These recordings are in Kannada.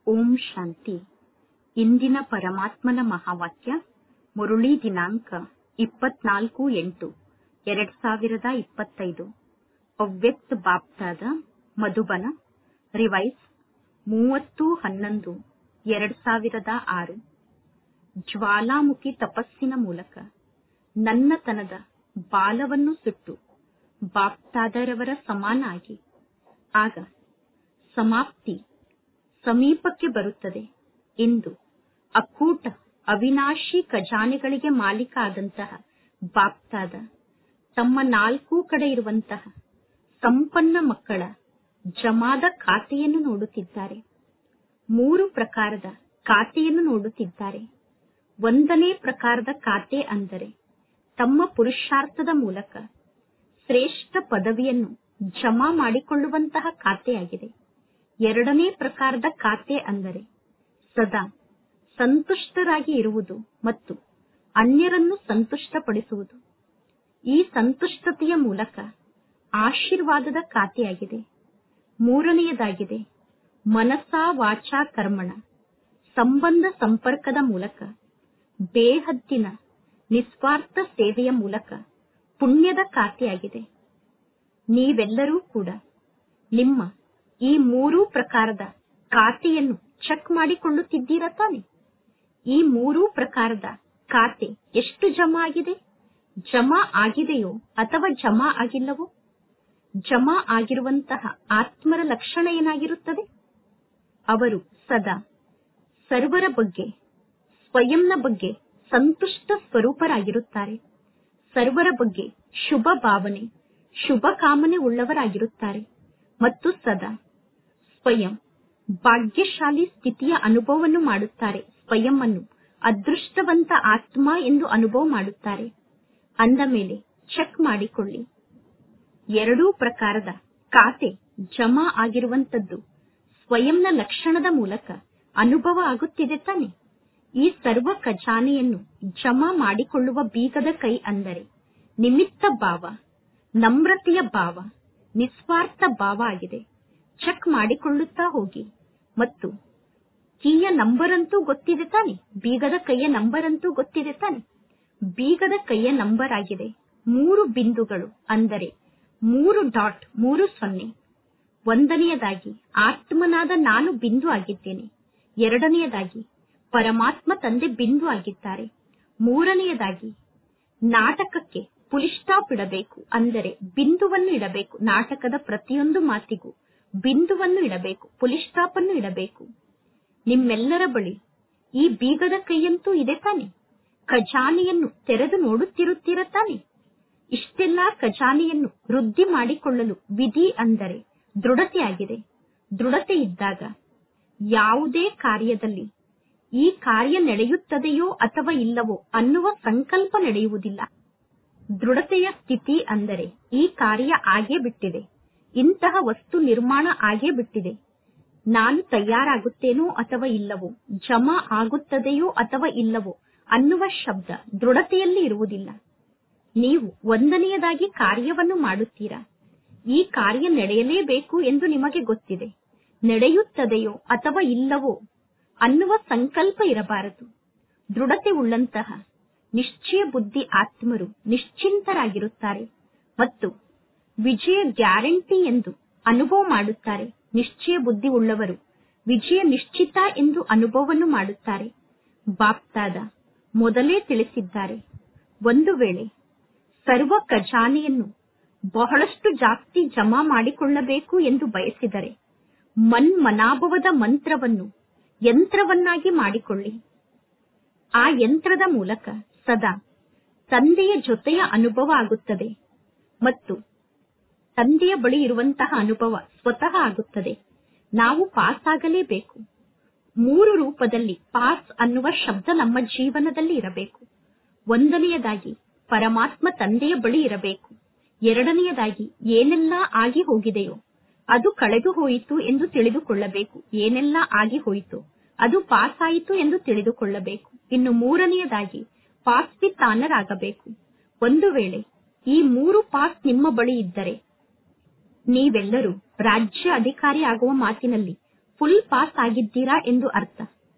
ಓಂ ಶಾಂತಿ ಇಂದಿನ ಪರಮಾತ್ಮನ ಮಹಾವಾಕ್ಯ ಮುರುಳಿ ದಿನಾಂಕ ಇಪ್ಪತ್ನಾಲ್ಕು ಎಂಟು ಎರಡ್ ಸಾವಿರದ ಇಪ್ಪತ್ತೈದು ಅವ್ಯಕ್ತ ಬಾಪ್ತಾದ ಮಧುಬನ ರಿವೈಸ್ ಮೂವತ್ತು ಹನ್ನೊಂದು ಎರಡ್ ಸಾವಿರದ ಆರು ಜ್ವಾಲಾಮುಖಿ ತಪಸ್ಸಿನ ಮೂಲಕ ನನ್ನತನದ ಬಾಲವನ್ನು ಸುಟ್ಟು ಬಾಪ್ತಾದರವರ ಸಮಾನಾಗಿ ಆಗ ಸಮಾಪ್ತಿ ಸಮೀಪಕ್ಕೆ ಬರುತ್ತದೆ ಎಂದು ಅಕ್ಕೂಟ ಅವಿನಾಶಿ ಖಜಾನೆಗಳಿಗೆ ಮಾಲೀಕ ಆದಂತಹ ಬಾಪ್ತಾದ ತಮ್ಮ ನಾಲ್ಕೂ ಕಡೆ ಇರುವಂತಹ ಸಂಪನ್ನ ಮಕ್ಕಳ ಜಮಾದ ಖಾತೆಯನ್ನು ನೋಡುತ್ತಿದ್ದಾರೆ ಮೂರು ಪ್ರಕಾರದ ಖಾತೆಯನ್ನು ನೋಡುತ್ತಿದ್ದಾರೆ ಒಂದನೇ ಪ್ರಕಾರದ ಖಾತೆ ಅಂದರೆ ತಮ್ಮ ಪುರುಷಾರ್ಥದ ಮೂಲಕ ಶ್ರೇಷ್ಠ ಪದವಿಯನ್ನು ಜಮಾ ಮಾಡಿಕೊಳ್ಳುವಂತಹ ಖಾತೆಯಾಗಿದೆ ಎರಡನೇ ಪ್ರಕಾರದ ಖಾತೆ ಅಂದರೆ ಸದಾ ಸಂತುಷ್ಟರಾಗಿ ಇರುವುದು ಮತ್ತು ಅನ್ಯರನ್ನು ಸಂತುಷ್ಟಪಡಿಸುವುದು ಈ ಸಂತುಷ್ಟತೆಯ ಮೂಲಕ ಆಶೀರ್ವಾದದ ಖಾತೆಯಾಗಿದೆ ಮೂರನೆಯದಾಗಿದೆ ಮನಸಾ ವಾಚಾ ಕರ್ಮಣ ಸಂಬಂಧ ಸಂಪರ್ಕದ ಮೂಲಕ ಬೇಹದ್ದಿನ ನಿಸ್ವಾರ್ಥ ಸೇವೆಯ ಮೂಲಕ ಪುಣ್ಯದ ಖಾತೆಯಾಗಿದೆ ನೀವೆಲ್ಲರೂ ಕೂಡ ನಿಮ್ಮ ಈ ಮೂರೂ ಪ್ರಕಾರದ ಖಾತೆಯನ್ನು ಚೆಕ್ ಮಾಡಿಕೊಳ್ಳುತ್ತಿದ್ದೀರಾ ತಾನೆ ಈ ಮೂರೂ ಪ್ರಕಾರದ ಖಾತೆ ಎಷ್ಟು ಜಮಾ ಆಗಿದೆ ಜಮಾ ಆಗಿದೆಯೋ ಅಥವಾ ಜಮಾ ಆಗಿಲ್ಲವೋ ಜಮಾ ಆಗಿರುವಂತಹ ಆತ್ಮರ ಲಕ್ಷಣ ಏನಾಗಿರುತ್ತದೆ ಅವರು ಸದಾ ಸರ್ವರ ಬಗ್ಗೆ ಸ್ವಯಂನ ಬಗ್ಗೆ ಸಂತುಷ್ಟ ಸ್ವರೂಪರಾಗಿರುತ್ತಾರೆ ಸರ್ವರ ಬಗ್ಗೆ ಶುಭ ಭಾವನೆ ಶುಭ ಕಾಮನೆ ಉಳ್ಳವರಾಗಿರುತ್ತಾರೆ ಮತ್ತು ಸದಾ ಸ್ವಯಂ ಭಾಗ್ಯಶಾಲಿ ಸ್ಥಿತಿಯ ಅನುಭವವನ್ನು ಮಾಡುತ್ತಾರೆ ಸ್ವಯಂ ಅನ್ನು ಅದೃಷ್ಟವಂತ ಆತ್ಮ ಎಂದು ಅನುಭವ ಮಾಡುತ್ತಾರೆ ಅಂದ ಮೇಲೆ ಚೆಕ್ ಮಾಡಿಕೊಳ್ಳಿ ಎರಡೂ ಪ್ರಕಾರದ ಖಾತೆ ಜಮಾ ಆಗಿರುವಂತದ್ದು ಸ್ವಯಂನ ಲಕ್ಷಣದ ಮೂಲಕ ಅನುಭವ ಆಗುತ್ತಿದೆ ತಾನೆ ಈ ಸರ್ವ ಖಜಾನೆಯನ್ನು ಜಮಾ ಮಾಡಿಕೊಳ್ಳುವ ಬೀಗದ ಕೈ ಅಂದರೆ ನಿಮಿತ್ತ ಭಾವ ನಮ್ರತೆಯ ಭಾವ ನಿಸ್ವಾರ್ಥ ಭಾವ ಆಗಿದೆ ಚೆಕ್ ಮಾಡಿಕೊಳ್ಳುತ್ತಾ ಹೋಗಿ ಮತ್ತು ಕೀಯ ನಂಬರ್ ಅಂತೂ ಗೊತ್ತಿದೆ ತಾನೆ ಬೀಗದ ಕೈಯ ನಂಬರ್ ಅಂತೂ ಗೊತ್ತಿದೆ ತಾನೆ ಬೀಗದ ಕೈಯ ನಂಬರ್ ಆಗಿದೆ ಮೂರು ಬಿಂದುಗಳು ಅಂದರೆ ಮೂರು ಡಾಟ್ ಮೂರು ಸೊನ್ನೆ ಒಂದನೆಯದಾಗಿ ಆತ್ಮನಾದ ನಾನು ಬಿಂದು ಆಗಿದ್ದೇನೆ ಎರಡನೆಯದಾಗಿ ಪರಮಾತ್ಮ ತಂದೆ ಬಿಂದು ಆಗಿದ್ದಾರೆ ಮೂರನೆಯದಾಗಿ ನಾಟಕಕ್ಕೆ ಫುಲ್ ಸ್ಟಾಪ್ ಇಡಬೇಕು ಅಂದರೆ ಬಿಂದುವನ್ನು ಇಡಬೇಕು ನಾಟಕದ ಪ್ರತಿಯೊಂದು ಮಾತಿಗೂ ಬಿಂದುವನ್ನು ಇಡಬೇಕು ಫುಲ್ ಸ್ಟಾಪ್ ಅನ್ನು ಇಡಬೇಕು ನಿಮ್ಮೆಲ್ಲರ ಬಳಿ ಈ ಬೀಗದ ಕೈಯಂತೂ ಇದೆ ತಾನೆ ಖಜಾನೆಯನ್ನು ತೆರೆದು ನೋಡುತ್ತಿರುತ್ತೀರ ತಾನೆ ಇಷ್ಟೆಲ್ಲಾ ಖಜಾನೆಯನ್ನು ವೃದ್ಧಿ ಮಾಡಿಕೊಳ್ಳಲು ವಿಧಿ ಅಂದರೆ ದೃಢತೆಯಾಗಿದೆ ದೃಢತೆ ಇದ್ದಾಗ ಯಾವುದೇ ಕಾರ್ಯದಲ್ಲಿ ಈ ಕಾರ್ಯ ನಡೆಯುತ್ತದೆಯೋ ಅಥವಾ ಇಲ್ಲವೋ ಅನ್ನುವ ಸಂಕಲ್ಪ ನಡೆಯುವುದಿಲ್ಲ ದೃಢತೆಯ ಸ್ಥಿತಿ ಅಂದರೆ ಈ ಕಾರ್ಯ ಆಗೇ ಬಿಟ್ಟಿದೆ ಇಂತಹ ವಸ್ತು ನಿರ್ಮಾಣ ಆಗೇ ಬಿಟ್ಟಿದೆ ನಾನು ತಯಾರಾಗುತ್ತೇನೋ ಅಥವಾ ಇಲ್ಲವೋ ಜಮಾ ಆಗುತ್ತದೆಯೋ ಅಥವಾ ಇಲ್ಲವೋ ಅನ್ನುವ ಶಬ್ದ ದೃಢತೆಯಲ್ಲಿ ಇರುವುದಿಲ್ಲ ನೀವು ಒಂದನೆಯದಾಗಿ ಕಾರ್ಯವನ್ನು ಮಾಡುತ್ತೀರಾ ಈ ಕಾರ್ಯ ನಡೆಯಲೇಬೇಕು ಎಂದು ನಿಮಗೆ ಗೊತ್ತಿದೆ ನಡೆಯುತ್ತದೆಯೋ ಅಥವಾ ಇಲ್ಲವೋ ಅನ್ನುವ ಸಂಕಲ್ಪ ಇರಬಾರದು ದೃಢತೆ ಉಳ್ಳಂತಹ ನಿಶ್ಚಯ ಬುದ್ಧಿ ಆತ್ಮರು ನಿಶ್ಚಿಂತರಾಗಿರುತ್ತಾರೆ ಮತ್ತು ವಿಜಯ ಗ್ಯಾರಂಟಿ ಎಂದು ಅನುಭವ ಮಾಡುತ್ತಾರೆ ನಿಶ್ಚಯ ಬುದ್ಧಿ ಉಳ್ಳವರು ವಿಜಯ ನಿಶ್ಚಿತ ಎಂದು ಅನುಭವವನ್ನು ಮಾಡುತ್ತಾರೆ ಬಾಪ್ತಾದ ಮೊದಲೇ ತಿಳಿಸಿದ್ದಾರೆ ಒಂದು ವೇಳೆ ಸರ್ವ ಖಜಾನೆಯನ್ನು ಬಹಳಷ್ಟು ಜಾಸ್ತಿ ಜಮಾ ಮಾಡಿಕೊಳ್ಳಬೇಕು ಎಂದು ಬಯಸಿದರೆ ಮನ್ ಮನಾಭವದ ಮಂತ್ರವನ್ನು ಯಂತ್ರವನ್ನಾಗಿ ಮಾಡಿಕೊಳ್ಳಿ ಆ ಯಂತ್ರದ ಮೂಲಕ ಸದಾ ತಂದೆಯ ಜೊತೆಯ ಅನುಭವ ಆಗುತ್ತದೆ ಮತ್ತು ತಂದೆಯ ಬಳಿ ಇರುವಂತಹ ಅನುಭವ ಸ್ವತಃ ಆಗುತ್ತದೆ ನಾವು ಪಾಸ್ ಆಗಲೇಬೇಕು ಮೂರು ರೂಪದಲ್ಲಿ ಪಾಸ್ ಅನ್ನುವ ಶಬ್ದ ನಮ್ಮ ಜೀವನದಲ್ಲಿ ಇರಬೇಕು ಒಂದನೆಯದಾಗಿ ಪರಮಾತ್ಮ ತಂದೆಯ ಬಳಿ ಇರಬೇಕು ಎರಡನೆಯದಾಗಿ ಏನೆಲ್ಲ ಆಗಿ ಹೋಗಿದೆಯೋ ಅದು ಕಳೆದು ಹೋಯಿತು ಎಂದು ತಿಳಿದುಕೊಳ್ಳಬೇಕು ಏನೆಲ್ಲ ಆಗಿ ಹೋಯಿತು ಅದು ಪಾಸ್ ಆಯಿತು ಎಂದು ತಿಳಿದುಕೊಳ್ಳಬೇಕು ಇನ್ನು ಮೂರನೆಯದಾಗಿ ಪಾಸ್ ವಿತ್ ಆನರ್ ಆಗಬೇಕು ಒಂದು ವೇಳೆ ಈ ಮೂರು ಪಾಸ್ ನಿಮ್ಮ ಬಳಿ ಇದ್ದರೆ ನೀವೆಲ್ಲರೂ ರಾಜ್ಯ ಅಧಿಕಾರಿ ಆಗುವ ಮಾತಿನಲ್ಲಿ ಫುಲ್ ಪಾಸ್ ಆಗಿದ್ದೀರಾ ಎಂದು ಅರ್ಥ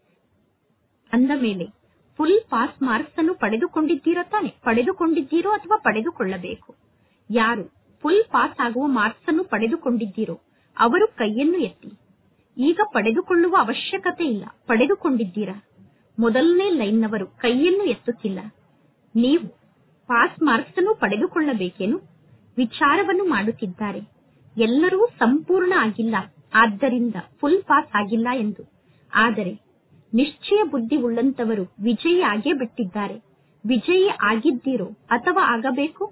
ಅಂದ ಮೇಲೆ ಫುಲ್ ಪಾಸ್ ಮಾರ್ಕ್ಸ್ ಅನ್ನು ಪಡೆದುಕೊಂಡಿದ್ದೀರಾ ತಾನೆ ಪಡೆದುಕೊಂಡಿದ್ದೀರೋ ಅಥವಾ ಪಡೆದುಕೊಳ್ಳಬೇಕು ಯಾರು ಫುಲ್ ಪಾಸ್ ಆಗುವ ಮಾರ್ಕ್ಸ್ ಅನ್ನು ಪಡೆದುಕೊಂಡಿದ್ದೀರೋ ಅವರು ಕೈಯನ್ನು ಎತ್ತಿ ಈಗ ಪಡೆದುಕೊಳ್ಳುವ ಅವಶ್ಯಕತೆ ಇಲ್ಲ ಪಡೆದುಕೊಂಡಿದ್ದೀರಾ ಮೊದಲನೇ ಲೈನ್ನವರು ಕೈಯನ್ನು ಎತ್ತುತ್ತಿಲ್ಲ ನೀವು ಪಾಸ್ ಮಾರ್ಕ್ಸ್ ಅನ್ನು ಪಡೆದುಕೊಳ್ಳಬೇಕೇನು ವಿಚಾರವನ್ನು ಮಾಡುತ್ತಿದ್ದಾರೆ ಎಲ್ಲರೂ ಸಂಪೂರ್ಣ ಆಗಿಲ್ಲ ಆದ್ದರಿಂದ ಫುಲ್ ಪಾಸ್ ಆಗಿಲ್ಲ ಎಂದು ಆದರೆ ನಿಶ್ಚಯ ಬುದ್ಧಿ ಉಳ್ಳಂತವರು ವಿಜಯಿ ಆಗೇ ಬಿಟ್ಟಿದ್ದಾರೆ ವಿಜಯಿ ಆಗಿದ್ದೀರೋ ಅಥವಾ ಆಗಬೇಕು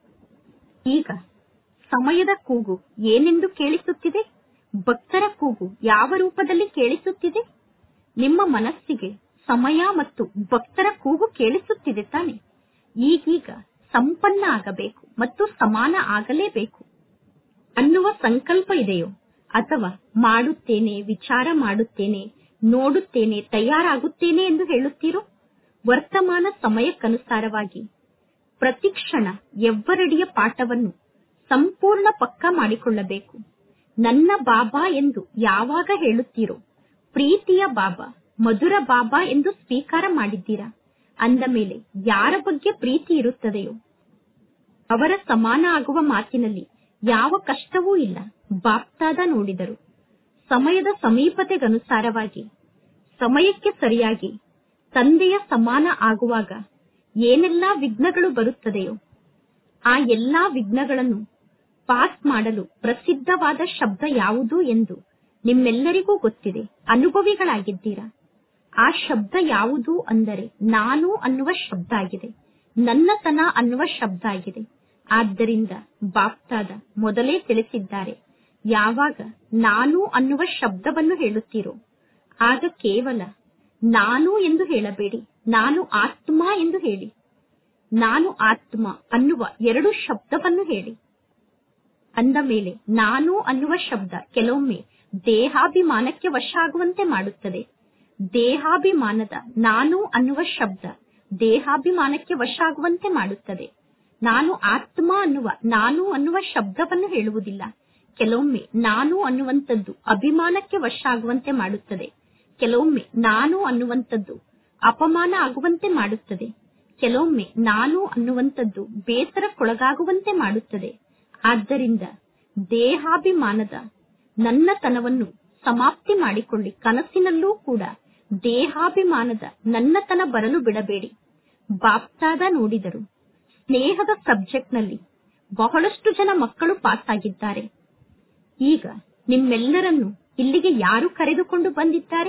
ಈಗ ಸಮಯದ ಕೂಗು ಏನೆಂದು ಕೇಳಿಸುತ್ತಿದೆ ಭಕ್ತರ ಕೂಗು ಯಾವ ರೂಪದಲ್ಲಿ ಕೇಳಿಸುತ್ತಿದೆ ನಿಮ್ಮ ಮನಸ್ಸಿಗೆ ಸಮಯ ಮತ್ತು ಭಕ್ತರ ಕೂಗು ಕೇಳಿಸುತ್ತಿದೆ ತಾನೆ ಈಗೀಗ ಸಂಪನ್ನ ಆಗಬೇಕು ಮತ್ತು ಸಮಾನ ಆಗಲೇಬೇಕು ಅನ್ನುವ ಸಂಕಲ್ಪ ಇದೆಯೋ ಅಥವಾ ಮಾಡುತ್ತೇನೆ ವಿಚಾರ ಮಾಡುತ್ತೇನೆ ನೋಡುತ್ತೇನೆ ತಯಾರಾಗುತ್ತೇನೆ ಎಂದು ಹೇಳುತ್ತೀರೋ ವರ್ತಮಾನ ಸಮಯಕ್ಕನುಸಾರವಾಗಿ ಪ್ರತಿಕ್ಷಣ ಎವ್ವರಡಿಯ ಪಾಠವನ್ನು ಸಂಪೂರ್ಣ ಪಕ್ಕ ಮಾಡಿಕೊಳ್ಳಬೇಕು ನನ್ನ ಬಾಬಾ ಎಂದು ಯಾವಾಗ ಹೇಳುತ್ತೀರೋ ಪ್ರೀತಿಯ ಬಾಬಾ ಮಧುರ ಬಾಬಾ ಎಂದು ಸ್ವೀಕಾರ ಮಾಡಿದ್ದೀರಾ ಅಂದ ಮೇಲೆ ಯಾರ ಬಗ್ಗೆ ಪ್ರೀತಿ ಇರುತ್ತದೆಯೋ ಅವರ ಸಮಾನ ಆಗುವ ಮಾತಿನಲ್ಲಿ ಯಾವ ಕಷ್ಟವೂ ಇಲ್ಲ ಬಾಪ್ತಾದ ನೋಡಿದರು ಸಮಯದ ಸಮೀಪತೆಗನುಸಾರವಾಗಿ ಸಮಯಕ್ಕೆ ಸರಿಯಾಗಿ ತಂದೆಯ ಸಮಾನ ಆಗುವಾಗ ಏನೆಲ್ಲಾ ವಿಘ್ನಗಳು ಬರುತ್ತದೆಯೋ ಆ ಎಲ್ಲಾ ವಿಘ್ನಗಳನ್ನು ಪಾಸ್ ಮಾಡಲು ಪ್ರಸಿದ್ಧವಾದ ಶಬ್ದ ಯಾವುದು ಎಂದು ನಿಮ್ಮೆಲ್ಲರಿಗೂ ಗೊತ್ತಿದೆ ಅನುಭವಿಗಳಾಗಿದ್ದೀರಾ ಆ ಶಬ್ದ ಯಾವುದು ಅಂದರೆ ನಾನು ಅನ್ನುವ ಶಬ್ದ ಆಗಿದೆ ನನ್ನತನ ಅನ್ನುವ ಶಬ್ದ ಆಗಿದೆ ಆದ್ದರಿಂದ ಬಾಪ್ತಾದ ಮೊದಲೇ ತಿಳಿಸಿದ್ದಾರೆ ಯಾವಾಗ ನಾನು ಅನ್ನುವ ಶಬ್ದವನ್ನು ಹೇಳುತ್ತೀರೋ ಆಗ ಕೇವಲ ನಾನು ಎಂದು ಹೇಳಬೇಡಿ ನಾನು ಆತ್ಮ ಎಂದು ಹೇಳಿ ನಾನು ಆತ್ಮ ಅನ್ನುವ ಎರಡು ಶಬ್ದವನ್ನು ಹೇಳಿ ಅಂದ ಮೇಲೆ ನಾನು ಅನ್ನುವ ಶಬ್ದ ಕೆಲವೊಮ್ಮೆ ದೇಹಾಭಿಮಾನಕ್ಕೆ ವಶ ಆಗುವಂತೆ ಮಾಡುತ್ತದೆ ದೇಹಾಭಿಮಾನದ ನಾನು ಅನ್ನುವ ಶಬ್ದ ದೇಹಾಭಿಮಾನಕ್ಕೆ ವಶ ಆಗುವಂತೆ ಮಾಡುತ್ತದೆ ನಾನು ಆತ್ಮ ಅನ್ನುವ ನಾನು ಅನ್ನುವ ಶಬ್ದವನ್ನು ಹೇಳುವುದಿಲ್ಲ ಕೆಲವೊಮ್ಮೆ ನಾನು ಅನ್ನುವಂಥದ್ದು ಅಭಿಮಾನಕ್ಕೆ ವಶ ಆಗುವಂತೆ ಮಾಡುತ್ತದೆ ಕೆಲವೊಮ್ಮೆ ನಾನು ಅನ್ನುವಂಥದ್ದು ಅಪಮಾನ ಆಗುವಂತೆ ಮಾಡುತ್ತದೆ ಕೆಲವೊಮ್ಮೆ ನಾನು ಅನ್ನುವಂಥದ್ದು ಬೇಸರಕ್ಕೊಳಗಾಗುವಂತೆ ಮಾಡುತ್ತದೆ ಆದ್ದರಿಂದ ದೇಹಾಭಿಮಾನದ ನನ್ನತನವನ್ನು ಸಮಾಪ್ತಿ ಮಾಡಿಕೊಳ್ಳಿ ಕನಸಿನಲ್ಲೂ ಕೂಡ ದೇಹಾಭಿಮಾನದ ನನ್ನತನ ಬರಲು ಬಿಡಬೇಡಿ ಬಾಪ್ತಾದ ನೋಡಿದರು ಸ್ನೇಹದ ಸಬ್ಜೆಕ್ಟ್ನಲ್ಲಿ ಬಹಳಷ್ಟು ಜನ ಮಕ್ಕಳು ಪಾಸ್ ಆಗಿದ್ದಾರೆ ಈಗ ನಿಮ್ಮೆಲ್ಲರನ್ನು ಇಲ್ಲಿಗೆ ಯಾರು ಕರೆದುಕೊಂಡು ಬಂದಿದ್ದಾರೆ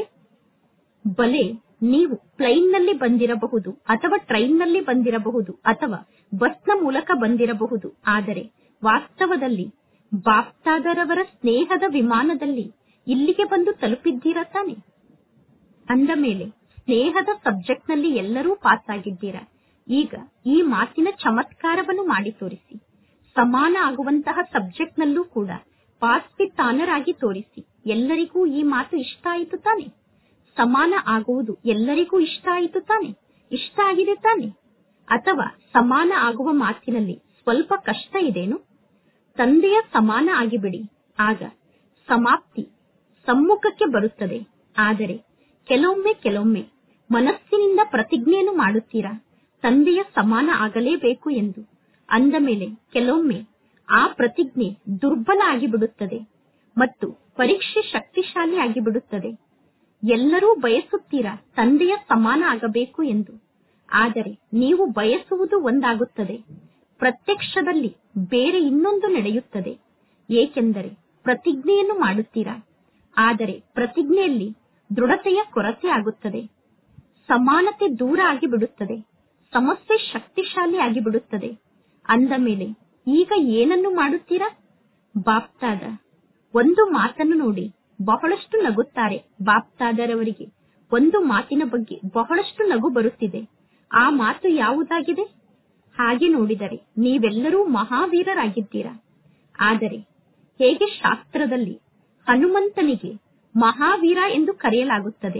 ಬಲೆ ನೀವು ಪ್ಲೈನ್ನಲ್ಲಿ ಬಂದಿರಬಹುದು ಅಥವಾ ಟ್ರೈನ್ನಲ್ಲಿ ಬಂದಿರಬಹುದು ಅಥವಾ ಬಸ್ನ ಮೂಲಕ ಬಂದಿರಬಹುದು ಆದರೆ ವಾಸ್ತವದಲ್ಲಿ ಬಾಪ್ತಾದರವರ ಸ್ನೇಹದ ವಿಮಾನದಲ್ಲಿ ಇಲ್ಲಿಗೆ ಬಂದು ತಲುಪಿದ್ದೀರಾ ತಾನೆ ಅಂದ ಮೇಲೆ ಸ್ನೇಹದ ಸಬ್ಜೆಕ್ಟ್ನಲ್ಲಿ ಎಲ್ಲರೂ ಪಾಸ್ ಆಗಿದ್ದೀರಾ ಈಗ ಈ ಮಾತಿನ ಚಮತ್ಕಾರವನ್ನು ಮಾಡಿ ತೋರಿಸಿ ಸಮಾನ ಆಗುವಂತಹ ಸಬ್ಜೆಕ್ಟ್ನಲ್ಲೂ ಕೂಡ ಪಾಸ್ ತಾನರಾಗಿ ತೋರಿಸಿ ಎಲ್ಲರಿಗೂ ಈ ಮಾತು ಇಷ್ಟ ಆಯಿತು ತಾನೆ ಸಮಾನ ಆಗುವುದು ಎಲ್ಲರಿಗೂ ಇಷ್ಟ ಆಯಿತು ತಾನೆ ಇಷ್ಟ ಆಗಿದೆ ತಾನೆ ಅಥವಾ ಸಮಾನ ಆಗುವ ಮಾತಿನಲ್ಲಿ ಸ್ವಲ್ಪ ಕಷ್ಟ ಇದೇನು ತಂದೆಯ ಸಮಾನ ಆಗಿಬಿಡಿ ಆಗ ಸಮಾಪ್ತಿ ಸಮ್ಮುಖಕ್ಕೆ ಬರುತ್ತದೆ ಆದರೆ ಕೆಲವೊಮ್ಮೆ ಕೆಲವೊಮ್ಮೆ ಮನಸ್ಸಿನಿಂದ ಪ್ರತಿಜ್ಞೆಯನ್ನು ಮಾಡುತ್ತೀರಾ ತಂದೆಯ ಸಮಾನ ಆಗಲೇಬೇಕು ಎಂದು ಅಂದ ಮೇಲೆ ಕೆಲವೊಮ್ಮೆ ಆ ಪ್ರತಿಜ್ಞೆ ದುರ್ಬಲ ಆಗಿಬಿಡುತ್ತದೆ ಮತ್ತು ಪರೀಕ್ಷೆ ಶಕ್ತಿಶಾಲಿ ಆಗಿಬಿಡುತ್ತದೆ ಎಲ್ಲರೂ ಬಯಸುತ್ತೀರಾ ತಂದೆಯ ಸಮಾನ ಆಗಬೇಕು ಎಂದು ಆದರೆ ನೀವು ಬಯಸುವುದು ಒಂದಾಗುತ್ತದೆ ಪ್ರತ್ಯಕ್ಷದಲ್ಲಿ ಬೇರೆ ಇನ್ನೊಂದು ನಡೆಯುತ್ತದೆ ಏಕೆಂದರೆ ಪ್ರತಿಜ್ಞೆಯನ್ನು ಮಾಡುತ್ತೀರಾ ಆದರೆ ಪ್ರತಿಜ್ಞೆಯಲ್ಲಿ ದೃಢತೆಯ ಕೊರತೆ ಆಗುತ್ತದೆ ಸಮಾನತೆ ದೂರ ಆಗಿಬಿಡುತ್ತದೆ ಸಮಸ್ಯೆ ಶಕ್ತಿಶಾಲಿ ಆಗಿಬಿಡುತ್ತದೆ ಅಂದ ಮೇಲೆ ಈಗ ಏನನ್ನು ಮಾಡುತ್ತೀರಾ ಬಾಪ್ತಾದ ಒಂದು ಮಾತನ್ನು ನೋಡಿ ಬಹಳಷ್ಟು ನಗುತ್ತಾರೆ ಬಾಪ್ತಾದರವರಿಗೆ ಒಂದು ಮಾತಿನ ಬಗ್ಗೆ ಬಹಳಷ್ಟು ನಗು ಬರುತ್ತಿದೆ ಆ ಮಾತು ಯಾವುದಾಗಿದೆ ಹಾಗೆ ನೋಡಿದರೆ ನೀವೆಲ್ಲರೂ ಮಹಾವೀರರಾಗಿದ್ದೀರಾ ಆದರೆ ಹೇಗೆ ಶಾಸ್ತ್ರದಲ್ಲಿ ಹನುಮಂತನಿಗೆ ಮಹಾವೀರ ಎಂದು ಕರೆಯಲಾಗುತ್ತದೆ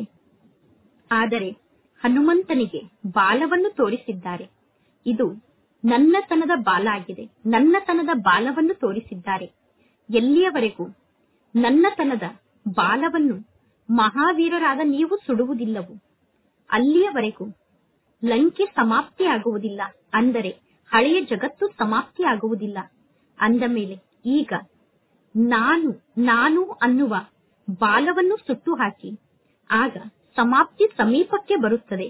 ಆದರೆ ಹನುಮಂತನಿಗೆ ಬಾಲವನ್ನು ತೋರಿಸಿದ್ದಾರೆ ಇದು ನನ್ನತನದ ಬಾಲ ಆಗಿದೆ ನನ್ನತನದ ಬಾಲವನ್ನು ತೋರಿಸಿದ್ದಾರೆ ಎಲ್ಲಿಯವರೆಗೂ ನನ್ನತನದ ಬಾಲವನ್ನು ಮಹಾವೀರರಾದ ನೀವು ಸುಡುವುದಿಲ್ಲವೋ ಅಲ್ಲಿಯವರೆಗೂ ಲಂಕೆ ಸಮಾಪ್ತಿ ಆಗುವುದಿಲ್ಲ ಅಂದರೆ ಹಳೆಯ ಜಗತ್ತು ಸಮಾಪ್ತಿ ಆಗುವುದಿಲ್ಲ ಅಂದ ಮೇಲೆ ಈಗ ನಾನು ನಾನು ಅನ್ನುವ ಬಾಲವನ್ನು ಸುಟ್ಟು ಹಾಕಿ ಆಗ ಸಮಾಪ್ತಿ ಸಮೀಪಕ್ಕೆ ಬರುತ್ತದೆ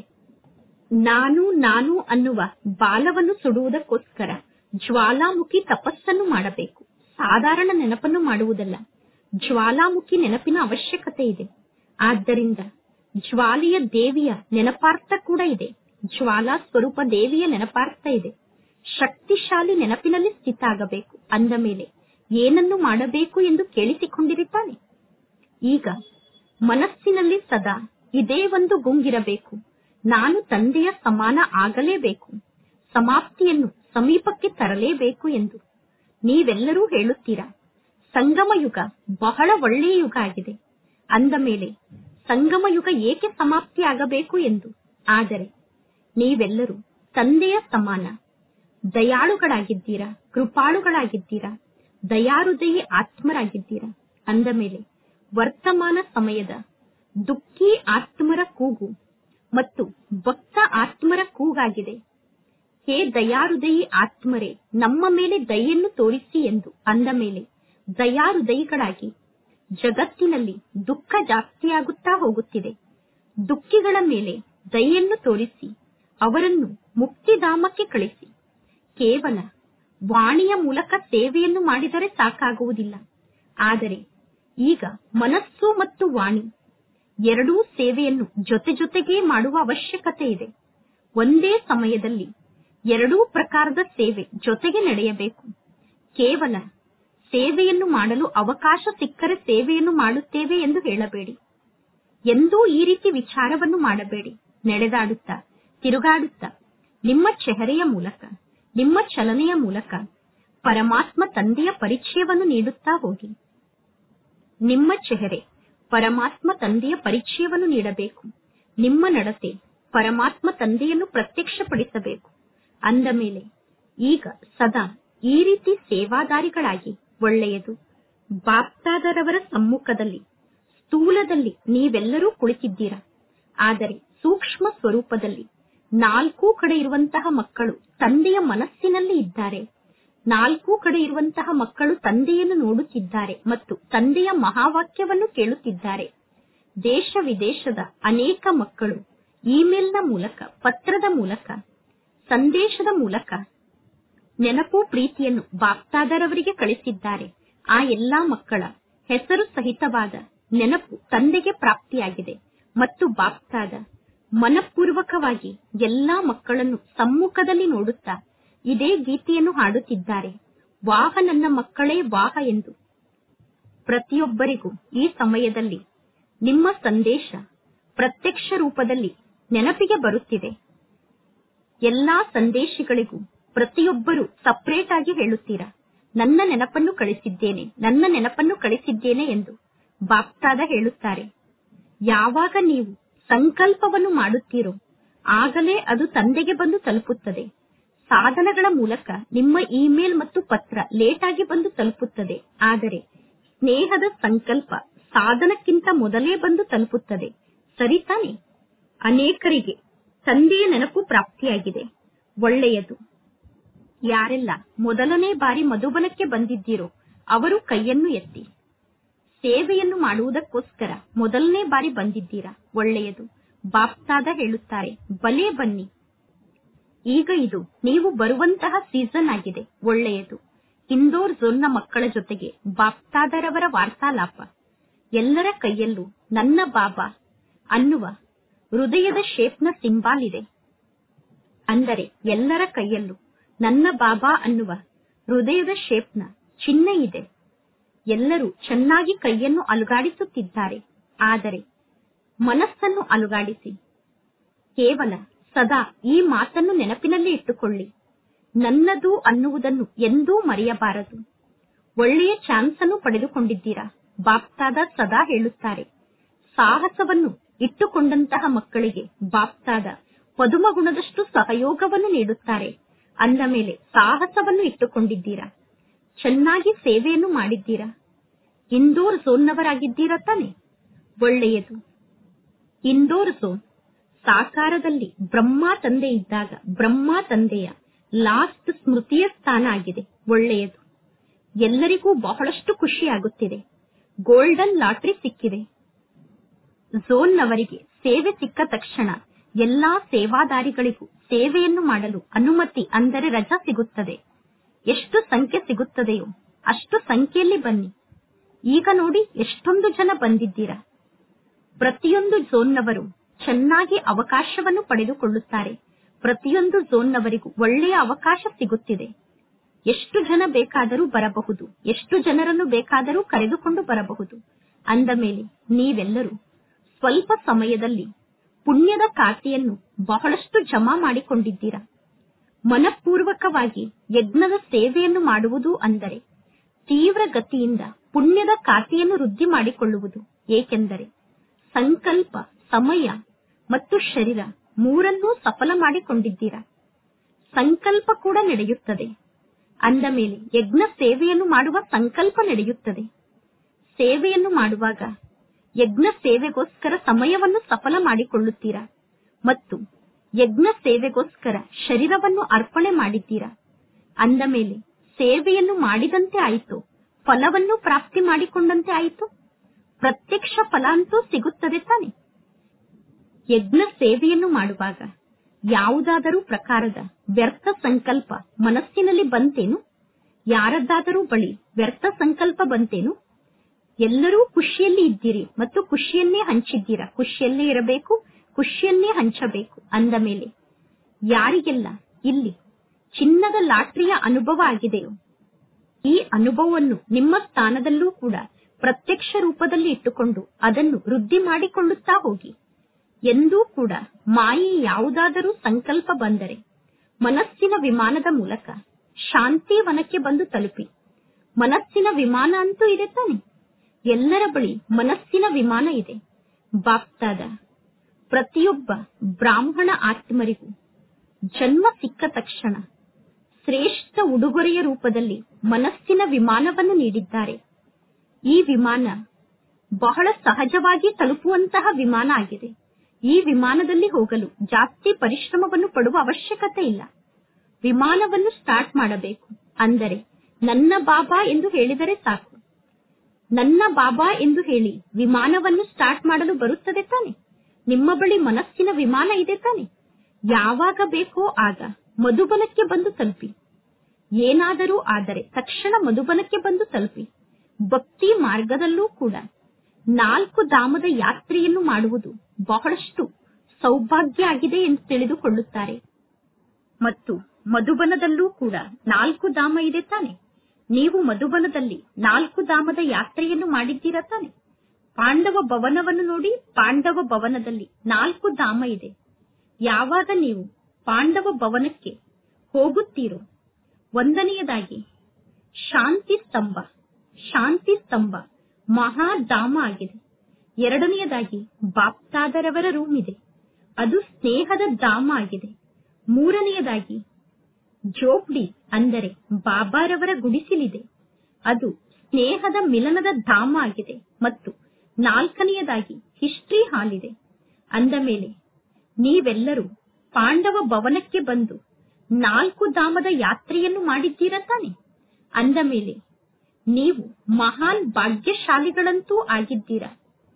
ನಾನು ನಾನು ಅನ್ನುವ ಬಾಲವನ್ನು ಸುಡುವುದಕ್ಕೋಸ್ಕರ ಜ್ವಾಲಾಮುಖಿ ತಪಸ್ಸನ್ನು ಮಾಡಬೇಕು ಸಾಧಾರಣ ನೆನಪನ್ನು ಮಾಡುವುದಲ್ಲ ಜ್ವಾಲಾಮುಖಿ ನೆನಪಿನ ಅವಶ್ಯಕತೆ ಇದೆ ಆದ್ದರಿಂದ ಜ್ವಾಲೆಯ ದೇವಿಯ ನೆನಪಾರ್ಥ ಕೂಡ ಇದೆ ಜ್ವಾಲಾ ಸ್ವರೂಪ ದೇವಿಯ ನೆನಪಾರ್ಥ ಇದೆ ಶಕ್ತಿಶಾಲಿ ನೆನಪಿನಲ್ಲಿ ಸ್ಥಿತ ಆಗಬೇಕು ಅಂದ ಮೇಲೆ ಏನನ್ನು ಮಾಡಬೇಕು ಎಂದು ಕೇಳಿಸಿಕೊಂಡಿರುತ್ತಾನೆ ಈಗ ಮನಸ್ಸಿನಲ್ಲಿ ಸದಾ ಇದೇ ಒಂದು ಗುಂಗಿರಬೇಕು ನಾನು ತಂದೆಯ ಸಮಾನ ಆಗಲೇಬೇಕು ಸಮಾಪ್ತಿಯನ್ನು ಸಮೀಪಕ್ಕೆ ತರಲೇಬೇಕು ಎಂದು ನೀವೆಲ್ಲರೂ ಹೇಳುತ್ತೀರಾ ಸಂಗಮ ಯುಗ ಬಹಳ ಒಳ್ಳೆಯ ಯುಗ ಆಗಿದೆ ಅಂದ ಮೇಲೆ ಸಂಗಮ ಯುಗ ಏಕೆ ಸಮಾಪ್ತಿ ಆಗಬೇಕು ಎಂದು ಆದರೆ ನೀವೆಲ್ಲರೂ ತಂದೆಯ ಸಮಾನ ದಯಾಳುಗಳಾಗಿದ್ದೀರಾ ಕೃಪಾಳುಗಳಾಗಿದ್ದೀರಾ ದಯಾರುದಯಿ ಆತ್ಮರಾಗಿದ್ದೀರಾ ಅಂದ ಮೇಲೆ ವರ್ತಮಾನ ಸಮಯದ ದುಃಖಿ ಆತ್ಮರ ಕೂಗು ಮತ್ತು ಭಕ್ತ ಆತ್ಮರ ಕೂಗಾಗಿದೆ ಹೇ ದಯಾರುದಯಿ ಆತ್ಮರೇ ನಮ್ಮ ಮೇಲೆ ದಯೆಯನ್ನು ತೋರಿಸಿ ಎಂದು ಅಂದ ಮೇಲೆ ದಯಾರುದಯಿಗಳಾಗಿ ಜಗತ್ತಿನಲ್ಲಿ ದುಃಖ ಜಾಸ್ತಿಯಾಗುತ್ತಾ ಹೋಗುತ್ತಿದೆ ದುಃಖಿಗಳ ಮೇಲೆ ದಯೆಯನ್ನು ತೋರಿಸಿ ಅವರನ್ನು ಮುಕ್ತಿಧಾಮಕ್ಕೆ ಕಳಿಸಿ ಕೇವಲ ವಾಣಿಯ ಮೂಲಕ ಸೇವೆಯನ್ನು ಮಾಡಿದರೆ ಸಾಕಾಗುವುದಿಲ್ಲ ಆದರೆ ಈಗ ಮನಸ್ಸು ಮತ್ತು ವಾಣಿ ಎರಡೂ ಸೇವೆಯನ್ನು ಜೊತೆ ಜೊತೆಗೇ ಮಾಡುವ ಅವಶ್ಯಕತೆ ಇದೆ ಒಂದೇ ಸಮಯದಲ್ಲಿ ಎರಡೂ ಪ್ರಕಾರದ ಸೇವೆ ಜೊತೆಗೆ ನಡೆಯಬೇಕು ಕೇವಲ ಸೇವೆಯನ್ನು ಮಾಡಲು ಅವಕಾಶ ಸಿಕ್ಕರೆ ಸೇವೆಯನ್ನು ಮಾಡುತ್ತೇವೆ ಎಂದು ಹೇಳಬೇಡಿ ಎಂದೂ ಈ ರೀತಿ ವಿಚಾರವನ್ನು ಮಾಡಬೇಡಿ ನಡೆದಾಡುತ್ತಾ ತಿರುಗಾಡುತ್ತಾ ನಿಮ್ಮ ಚೆಹರೆಯ ಮೂಲಕ ನಿಮ್ಮ ಚಲನೆಯ ಮೂಲಕ ಪರಮಾತ್ಮ ತಂದೆಯ ಪರಿಚಯವನ್ನು ನೀಡುತ್ತಾ ಹೋಗಿ ನಿಮ್ಮ ಚೆಹರೆ ಪರಮಾತ್ಮ ತಂದೆಯ ಪರಿಚಯವನ್ನು ನೀಡಬೇಕು ನಿಮ್ಮ ನಡತೆ ಪರಮಾತ್ಮ ತಂದೆಯನ್ನು ಪ್ರತ್ಯಕ್ಷಪಡಿಸಬೇಕು ಅಂದ ಮೇಲೆ ಈಗ ಸದಾ ಈ ರೀತಿ ಸೇವಾದಾರಿಗಳಾಗಿ ಒಳ್ಳೆಯದು ಬಾಪ್ತಾದರವರ ಸಮ್ಮುಖದಲ್ಲಿ ಸ್ಥೂಲದಲ್ಲಿ ನೀವೆಲ್ಲರೂ ಕುಳಿತಿದ್ದೀರಾ ಆದರೆ ಸೂಕ್ಷ್ಮ ಸ್ವರೂಪದಲ್ಲಿ ನಾಲ್ಕೂ ಕಡೆ ಇರುವಂತಹ ಮಕ್ಕಳು ತಂದೆಯ ಮನಸ್ಸಿನಲ್ಲಿ ಇದ್ದಾರೆ ನಾಲ್ಕೂ ಕಡೆ ಇರುವಂತಹ ಮಕ್ಕಳು ತಂದೆಯನ್ನು ನೋಡುತ್ತಿದ್ದಾರೆ ಮತ್ತು ತಂದೆಯ ಮಹಾವಾಕ್ಯವನ್ನು ಕೇಳುತ್ತಿದ್ದಾರೆ ದೇಶ ವಿದೇಶದ ಅನೇಕ ಮಕ್ಕಳು ಇಮೇಲ್ನ ಮೂಲಕ ಪತ್ರದ ಮೂಲಕ ಸಂದೇಶದ ಮೂಲಕ ನೆನಪು ಪ್ರೀತಿಯನ್ನು ಬಾಪ್ತಾದರವರಿಗೆ ಕಳಿಸಿದ್ದಾರೆ ಆ ಎಲ್ಲಾ ಮಕ್ಕಳ ಹೆಸರು ಸಹಿತವಾದ ನೆನಪು ತಂದೆಗೆ ಪ್ರಾಪ್ತಿಯಾಗಿದೆ ಮತ್ತು ಬಾಪ್ತಾದ ಮನಪೂರ್ವಕವಾಗಿ ಎಲ್ಲಾ ಮಕ್ಕಳನ್ನು ಸಮ್ಮುಖದಲ್ಲಿ ನೋಡುತ್ತಾ ಇದೇ ಗೀತೆಯನ್ನು ಹಾಡುತ್ತಿದ್ದಾರೆ ವಾಹ ನನ್ನ ಮಕ್ಕಳೇ ವಾಹ ಎಂದು ಪ್ರತಿಯೊಬ್ಬರಿಗೂ ಈ ಸಮಯದಲ್ಲಿ ನಿಮ್ಮ ಸಂದೇಶ ಪ್ರತ್ಯಕ್ಷ ರೂಪದಲ್ಲಿ ನೆನಪಿಗೆ ಬರುತ್ತಿದೆ ಎಲ್ಲಾ ಸಂದೇಶಿಗಳಿಗೂ ಪ್ರತಿಯೊಬ್ಬರು ಸಪರೇಟ್ ಆಗಿ ಹೇಳುತ್ತೀರಾ ನನ್ನ ನೆನಪನ್ನು ಕಳಿಸಿದ್ದೇನೆ ನನ್ನ ನೆನಪನ್ನು ಕಳಿಸಿದ್ದೇನೆ ಎಂದು ಬಾಪ್ತಾದ ಹೇಳುತ್ತಾರೆ ಯಾವಾಗ ನೀವು ಸಂಕಲ್ಪವನ್ನು ಮಾಡುತ್ತೀರೋ ಆಗಲೇ ಅದು ತಂದೆಗೆ ಬಂದು ತಲುಪುತ್ತದೆ ಸಾಧನಗಳ ಮೂಲಕ ನಿಮ್ಮ ಇಮೇಲ್ ಮತ್ತು ಪತ್ರ ಲೇಟ್ ಆಗಿ ಬಂದು ತಲುಪುತ್ತದೆ ಆದರೆ ಸ್ನೇಹದ ಸಂಕಲ್ಪ ಸಾಧನಕ್ಕಿಂತ ಮೊದಲೇ ಬಂದು ತಲುಪುತ್ತದೆ ಸರಿ ತಾನೆ ಅನೇಕರಿಗೆ ತಂದೆಯ ನೆನಪು ಪ್ರಾಪ್ತಿಯಾಗಿದೆ ಒಳ್ಳೆಯದು ಯಾರೆಲ್ಲ ಮೊದಲನೇ ಬಾರಿ ಮಧುಬನಕ್ಕೆ ಬಂದಿದ್ದೀರೋ ಅವರು ಕೈಯನ್ನು ಎತ್ತಿ ಸೇವೆಯನ್ನು ಮಾಡುವುದಕ್ಕೋಸ್ಕರ ಮೊದಲನೇ ಬಾರಿ ಬಂದಿದ್ದೀರಾ ಒಳ್ಳೆಯದು ಬಾಪ್ತಾದ ಹೇಳುತ್ತಾರೆ ಬಲೆ ಬನ್ನಿ ಈಗ ಇದು ನೀವು ಬರುವಂತಹ ಸೀಸನ್ ಆಗಿದೆ ಒಳ್ಳೆಯದು ಇಂದೋರ್ ಝೋನ್ನ ಮಕ್ಕಳ ಜೊತೆಗೆ ಬಾಪ್ತಾದರವರ ವಾರ್ತಾಲಾಪ ಎಲ್ಲರ ಕೈಯಲ್ಲೂ ನನ್ನ ಬಾಬಾ ಅನ್ನುವ ಹೃದಯದ ಶೇಪ್ನ ಸಿಂಬಾಲ್ ಇದೆ ಅಂದರೆ ಎಲ್ಲರ ಕೈಯಲ್ಲೂ ನನ್ನ ಬಾಬಾ ಅನ್ನುವ ಹೃದಯದ ಶೇಪ್ನ ಚಿಹ್ನೆ ಇದೆ ಎಲ್ಲರೂ ಚೆನ್ನಾಗಿ ಕೈಯನ್ನು ಅಲುಗಾಡಿಸುತ್ತಿದ್ದಾರೆ ಆದರೆ ಮನಸ್ಸನ್ನು ಅಲುಗಾಡಿಸಿ ಕೇವಲ ಸದಾ ಈ ಮಾತನ್ನು ನೆನಪಿನಲ್ಲಿ ಇಟ್ಟುಕೊಳ್ಳಿ ನನ್ನದು ಅನ್ನುವುದನ್ನು ಎಂದೂ ಮರೆಯಬಾರದು ಒಳ್ಳೆಯ ಚಾನ್ಸ್ ಅನ್ನು ಪಡೆದುಕೊಂಡಿದ್ದೀರಾ ಬಾಪ್ತಾದ ಸದಾ ಹೇಳುತ್ತಾರೆ ಸಾಹಸವನ್ನು ಇಟ್ಟುಕೊಂಡಂತಹ ಮಕ್ಕಳಿಗೆ ಬಾಪ್ತಾದ ಪದುಮ ಗುಣದಷ್ಟು ಸಹಯೋಗವನ್ನು ನೀಡುತ್ತಾರೆ ಅಂದ ಮೇಲೆ ಸಾಹಸವನ್ನು ಇಟ್ಟುಕೊಂಡಿದ್ದೀರಾ ಚೆನ್ನಾಗಿ ಸೇವೆಯನ್ನು ಮಾಡಿದ್ದೀರಾ ಇಂದೋರ್ ಝೋನ್ನವರಾಗಿದ್ದೀರಾ ತಾನೆ ಒಳ್ಳೆಯದು ಇಂಡೋರ್ ಝೋನ್ ಸಾಕಾರದಲ್ಲಿ ಬ್ರಹ್ಮ ತಂದೆ ಇದ್ದಾಗ ಬ್ರಹ್ಮ ತಂದೆಯ ಲಾಸ್ಟ್ ಸ್ಮೃತಿಯ ಸ್ಥಾನ ಆಗಿದೆ ಒಳ್ಳೆಯದು ಎಲ್ಲರಿಗೂ ಬಹಳಷ್ಟು ಖುಷಿ ಆಗುತ್ತಿದೆ ಗೋಲ್ಡನ್ ಲಾಟ್ರಿ ಸಿಕ್ಕಿದೆ ಝೋನ್ನವರಿಗೆ ಸೇವೆ ಸಿಕ್ಕ ತಕ್ಷಣ ಎಲ್ಲಾ ಸೇವಾದಾರಿಗಳಿಗೂ ಸೇವೆಯನ್ನು ಮಾಡಲು ಅನುಮತಿ ಅಂದರೆ ರಜಾ ಸಿಗುತ್ತದೆ ಎಷ್ಟು ಸಂಖ್ಯೆ ಸಿಗುತ್ತದೆಯೋ ಅಷ್ಟು ಸಂಖ್ಯೆಯಲ್ಲಿ ಬನ್ನಿ ಈಗ ನೋಡಿ ಎಷ್ಟೊಂದು ಜನ ಬಂದಿದ್ದೀರಾ ಪ್ರತಿಯೊಂದು ಝೋನ್ನವರು ಚೆನ್ನಾಗಿ ಅವಕಾಶವನ್ನು ಪಡೆದುಕೊಳ್ಳುತ್ತಾರೆ ಪ್ರತಿಯೊಂದು ಝೋನ್ನವರಿಗೂ ಒಳ್ಳೆಯ ಅವಕಾಶ ಸಿಗುತ್ತಿದೆ ಎಷ್ಟು ಜನ ಬೇಕಾದರೂ ಬರಬಹುದು ಎಷ್ಟು ಜನರನ್ನು ಬೇಕಾದರೂ ಕರೆದುಕೊಂಡು ಬರಬಹುದು ಅಂದ ಮೇಲೆ ನೀವೆಲ್ಲರೂ ಸ್ವಲ್ಪ ಸಮಯದಲ್ಲಿ ಪುಣ್ಯದ ಖಾತೆಯನ್ನು ಬಹಳಷ್ಟು ಜಮಾ ಮಾಡಿಕೊಂಡಿದ್ದೀರಾ ಮನಪೂರ್ವಕವಾಗಿ ಯಜ್ಞದ ಸೇವೆಯನ್ನು ಮಾಡುವುದು ಅಂದರೆ ತೀವ್ರ ಗತಿಯಿಂದ ಪುಣ್ಯದ ಖಾತೆಯನ್ನು ವೃದ್ಧಿ ಮಾಡಿಕೊಳ್ಳುವುದು ಏಕೆಂದರೆ ಸಂಕಲ್ಪ ಸಮಯ ಮತ್ತು ಶರೀರ ಮೂರನ್ನೂ ಸಫಲ ಮಾಡಿಕೊಂಡಿದ್ದೀರಾ ಸಂಕಲ್ಪ ಕೂಡ ನಡೆಯುತ್ತದೆ ಅಂದ ಮೇಲೆ ಯಜ್ಞ ಸೇವೆಯನ್ನು ಮಾಡುವ ಸಂಕಲ್ಪ ನಡೆಯುತ್ತದೆ ಸೇವೆಯನ್ನು ಮಾಡುವಾಗ ಯಜ್ಞ ಸೇವೆಗೋಸ್ಕರ ಸಮಯವನ್ನು ಸಫಲ ಮಾಡಿಕೊಳ್ಳುತ್ತೀರಾ ಮತ್ತು ಯಜ್ಞ ಸೇವೆಗೋಸ್ಕರ ಶರೀರವನ್ನು ಅರ್ಪಣೆ ಮಾಡಿದ್ದೀರಾ ಅಂದ ಮೇಲೆ ಸೇವೆಯನ್ನು ಮಾಡಿದಂತೆ ಆಯಿತು ಫಲವನ್ನು ಪ್ರಾಪ್ತಿ ಮಾಡಿಕೊಂಡಂತೆ ಆಯಿತು ಪ್ರತ್ಯಕ್ಷ ಫಲ ಅಂತೂ ಸಿಗುತ್ತದೆ ತಾನೆ ಯಜ್ಞ ಸೇವೆಯನ್ನು ಮಾಡುವಾಗ ಯಾವುದಾದರೂ ಪ್ರಕಾರದ ವ್ಯರ್ಥ ಸಂಕಲ್ಪ ಮನಸ್ಸಿನಲ್ಲಿ ಬಂತೇನು ಯಾರದ್ದಾದರೂ ಬಳಿ ವ್ಯರ್ಥ ಸಂಕಲ್ಪ ಬಂತೇನು ಎಲ್ಲರೂ ಖುಷಿಯಲ್ಲಿ ಇದ್ದೀರಿ ಮತ್ತು ಖುಷಿಯನ್ನೇ ಹಂಚಿದ್ದೀರಾ ಖುಷಿಯಲ್ಲೇ ಇರಬೇಕು ಖುಷಿಯನ್ನೇ ಹಂಚಬೇಕು ಅಂದ ಮೇಲೆ ಯಾರಿಗೆಲ್ಲ ಇಲ್ಲಿ ಚಿನ್ನದ ಲಾಟ್ರಿಯ ಅನುಭವ ಆಗಿದೆಯೋ ಈ ಅನುಭವವನ್ನು ನಿಮ್ಮ ಸ್ಥಾನದಲ್ಲೂ ಕೂಡ ಪ್ರತ್ಯಕ್ಷ ರೂಪದಲ್ಲಿ ಇಟ್ಟುಕೊಂಡು ಅದನ್ನು ವೃದ್ಧಿ ಮಾಡಿಕೊಳ್ಳುತ್ತಾ ಹೋಗಿ ಎಂದೂ ಕೂಡ ಮಾಯೆ ಯಾವುದಾದರೂ ಸಂಕಲ್ಪ ಬಂದರೆ ಮನಸ್ಸಿನ ವಿಮಾನದ ಮೂಲಕ ಶಾಂತಿ ವನಕ್ಕೆ ಬಂದು ತಲುಪಿ ಮನಸ್ಸಿನ ವಿಮಾನ ಅಂತೂ ಇದೆ ತಾನೆ ಎಲ್ಲರ ಬಳಿ ಮನಸ್ಸಿನ ವಿಮಾನ ಇದೆ ಬಾಪ್ತಾದ ಪ್ರತಿಯೊಬ್ಬ ಬ್ರಾಹ್ಮಣ ಆತ್ಮರಿಗೂ ಜನ್ಮ ಸಿಕ್ಕ ತಕ್ಷಣ ಶ್ರೇಷ್ಠ ಉಡುಗೊರೆಯ ರೂಪದಲ್ಲಿ ಮನಸ್ಸಿನ ವಿಮಾನವನ್ನು ನೀಡಿದ್ದಾರೆ ಈ ವಿಮಾನ ಬಹಳ ಸಹಜವಾಗಿ ತಲುಪುವಂತಹ ವಿಮಾನ ಆಗಿದೆ ಈ ವಿಮಾನದಲ್ಲಿ ಹೋಗಲು ಜಾಸ್ತಿ ಪರಿಶ್ರಮವನ್ನು ಪಡುವ ಅವಶ್ಯಕತೆ ಇಲ್ಲ ವಿಮಾನವನ್ನು ಸ್ಟಾರ್ಟ್ ಮಾಡಬೇಕು ಅಂದರೆ ನನ್ನ ಬಾಬಾ ಎಂದು ಹೇಳಿದರೆ ಸಾಕು ನನ್ನ ಬಾಬಾ ಎಂದು ಹೇಳಿ ವಿಮಾನವನ್ನು ಸ್ಟಾರ್ಟ್ ಮಾಡಲು ಬರುತ್ತದೆ ತಾನೆ ನಿಮ್ಮ ಬಳಿ ಮನಸ್ಸಿನ ವಿಮಾನ ಇದೆ ತಾನೆ ಯಾವಾಗ ಬೇಕೋ ಆಗ ಮಧುಬನಕ್ಕೆ ಬಂದು ತಲುಪಿ ಏನಾದರೂ ಆದರೆ ತಕ್ಷಣ ಮಧುಬನಕ್ಕೆ ಬಂದು ತಲುಪಿ ಭಕ್ತಿ ಮಾರ್ಗದಲ್ಲೂ ಕೂಡ ನಾಲ್ಕು ಧಾಮದ ಯಾತ್ರೆಯನ್ನು ಮಾಡುವುದು ಬಹಳಷ್ಟು ಸೌಭಾಗ್ಯ ಆಗಿದೆ ಎಂದು ತಿಳಿದುಕೊಳ್ಳುತ್ತಾರೆ ಮತ್ತು ಮಧುಬನದಲ್ಲೂ ಕೂಡ ನಾಲ್ಕು ಧಾಮ ಇದೆ ತಾನೆ ನೀವು ಮಧುಬನದಲ್ಲಿ ನಾಲ್ಕು ಧಾಮದ ಯಾತ್ರೆಯನ್ನು ಮಾಡಿದ್ದೀರಾ ತಾನೆ ಪಾಂಡವ ಭವನವನ್ನು ನೋಡಿ ಪಾಂಡವ ಭವನದಲ್ಲಿ ನಾಲ್ಕು ಧಾಮ ಇದೆ ಯಾವಾಗ ನೀವು ಪಾಂಡವ ಭವನಕ್ಕೆ ಹೋಗುತ್ತೀರೋ ಒಂದನೆಯದಾಗಿ ಶಾಂತಿ ಸ್ತಂಭ ಶಾಂತಿ ಸ್ತಂಭ ಮಹಾಧಾಮ ಆಗಿದೆ ಎರಡನೆಯದಾಗಿ ಬಾಪ್ತಾದರವರ ರೂಮ್ ಇದೆ ಅದು ಸ್ನೇಹದ ಧಾಮ ಆಗಿದೆ ಮೂರನೆಯದಾಗಿ ಜೋಪ್ಡಿ ಅಂದರೆ ಬಾಬಾರವರ ಗುಡಿಸಿಲಿದೆ ಅದು ಸ್ನೇಹದ ಮಿಲನದ ಧಾಮ ಆಗಿದೆ ಮತ್ತು ನಾಲ್ಕನೆಯದಾಗಿ ಹಿಸ್ಟ್ರಿ ಹಾಲ್ ಇದೆ ಅಂದ ಮೇಲೆ ನೀವೆಲ್ಲರೂ ಪಾಂಡವ ಭವನಕ್ಕೆ ಬಂದು ನಾಲ್ಕು ಧಾಮದ ಯಾತ್ರೆಯನ್ನು ಮಾಡಿದ್ದೀರಾ ತಾನೆ ಅಂದ ಮೇಲೆ ನೀವು ಮಹಾನ್ ಭಾಗ್ಯಶಾಲಿಗಳಂತೂ ಆಗಿದ್ದೀರಾ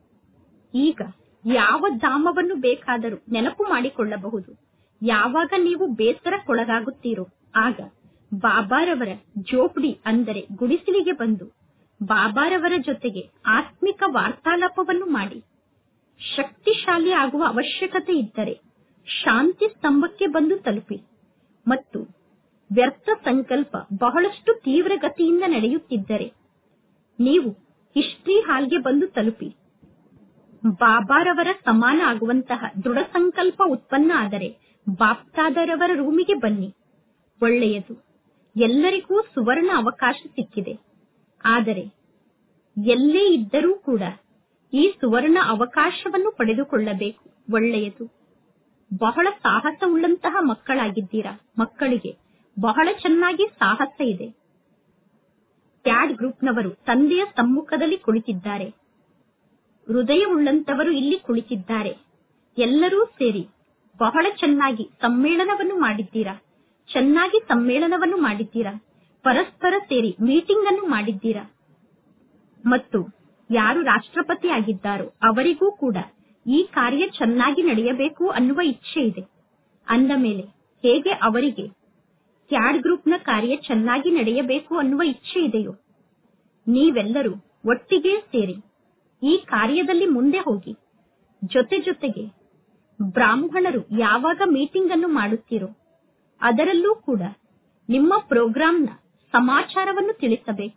ಈಗ ಯಾವ ಧಾಮವನ್ನು ಬೇಕಾದರೂ ನೆನಪು ಮಾಡಿಕೊಳ್ಳಬಹುದು ಯಾವಾಗ ನೀವು ಬೇಸರಕ್ಕೊಳಗಾಗುತ್ತೀರೋ ಆಗ ಬಾಬಾರವರ ಜೋಪಡಿ ಅಂದರೆ ಗುಡಿಸಿಲಿಗೆ ಬಂದು ಬಾಬಾರವರ ಜೊತೆಗೆ ಆತ್ಮಿಕ ವಾರ್ತಾಲಾಪವನ್ನು ಮಾಡಿ ಶಕ್ತಿಶಾಲಿ ಆಗುವ ಅವಶ್ಯಕತೆ ಇದ್ದರೆ ಶಾಂತಿ ಸ್ತಂಭಕ್ಕೆ ಬಂದು ತಲುಪಿ ಮತ್ತು ವ್ಯರ್ಥ ಸಂಕಲ್ಪ ಬಹಳಷ್ಟು ತೀವ್ರ ಗತಿಯಿಂದ ನಡೆಯುತ್ತಿದ್ದರೆ ನೀವು ಹಿಸ್ಟ್ರಿ ಹಾಲ್ಗೆ ಬಂದು ತಲುಪಿ ಬಾಬಾರವರ ಸಮಾನ ಆಗುವಂತಹ ದೃಢ ಸಂಕಲ್ಪ ಉತ್ಪನ್ನ ಆದರೆ ಬಾಪ್ತಾದರವರ ರೂಮಿಗೆ ಬನ್ನಿ ಒಳ್ಳೆಯದು ಎಲ್ಲರಿಗೂ ಸುವರ್ಣ ಅವಕಾಶ ಸಿಕ್ಕಿದೆ ಆದರೆ ಎಲ್ಲೇ ಇದ್ದರೂ ಕೂಡ ಈ ಸುವರ್ಣ ಅವಕಾಶವನ್ನು ಪಡೆದುಕೊಳ್ಳಬೇಕು ಒಳ್ಳೆಯದು ಬಹಳ ಸಾಹಸ ಉಳ್ಳಂತಹ ಮಕ್ಕಳಾಗಿದ್ದೀರಾ ಮಕ್ಕಳಿಗೆ ಬಹಳ ಚೆನ್ನಾಗಿ ಸಾಹಸ ಇದೆ ಟ್ಯಾಡ್ ಗ್ರೂಪ್ನವರು ತಂದೆಯ ಸಮ್ಮುಖದಲ್ಲಿ ಕುಳಿತಿದ್ದಾರೆ ಹೃದಯವುಳ್ಳಂತವರು ಇಲ್ಲಿ ಕುಳಿತಿದ್ದಾರೆ ಎಲ್ಲರೂ ಸೇರಿ ಬಹಳ ಚೆನ್ನಾಗಿ ಸಮ್ಮೇಳನವನ್ನು ಮಾಡಿದ್ದೀರಾ ಚೆನ್ನಾಗಿ ಸಮ್ಮೇಳನವನ್ನು ಮಾಡಿದ್ದೀರಾ ಪರಸ್ಪರ ಸೇರಿ ಮೀಟಿಂಗ್ ಅನ್ನು ಮಾಡಿದ್ದೀರಾ ಮತ್ತು ಯಾರು ರಾಷ್ಟ್ರಪತಿ ಆಗಿದ್ದಾರೋ ಅವರಿಗೂ ಕೂಡ ಈ ಕಾರ್ಯ ಚೆನ್ನಾಗಿ ನಡೆಯಬೇಕು ಅನ್ನುವ ಇಚ್ಛೆ ಇದೆ ಅಂದ ಮೇಲೆ ಹೇಗೆ ಅವರಿಗೆ ಕ್ಯಾಡ್ ಗ್ರೂಪ್ನ ಕಾರ್ಯ ಚೆನ್ನಾಗಿ ನಡೆಯಬೇಕು ಅನ್ನುವ ಇಚ್ಛೆ ಇದೆಯೋ ನೀವೆಲ್ಲರೂ ಒಟ್ಟಿಗೆ ಸೇರಿ ಈ ಕಾರ್ಯದಲ್ಲಿ ಮುಂದೆ ಹೋಗಿ ಜೊತೆ ಜೊತೆಗೆ ಬ್ರಾಹ್ಮಣರು ಯಾವಾಗ ಮೀಟಿಂಗ್ ಅನ್ನು ಮಾಡುತ್ತೀರೋ ಅದರಲ್ಲೂ ಕೂಡ ನಿಮ್ಮ ಪ್ರೋಗ್ರಾಂನ ಸಮಾಚಾರವನ್ನು ತಿಳಿಸಬೇಕು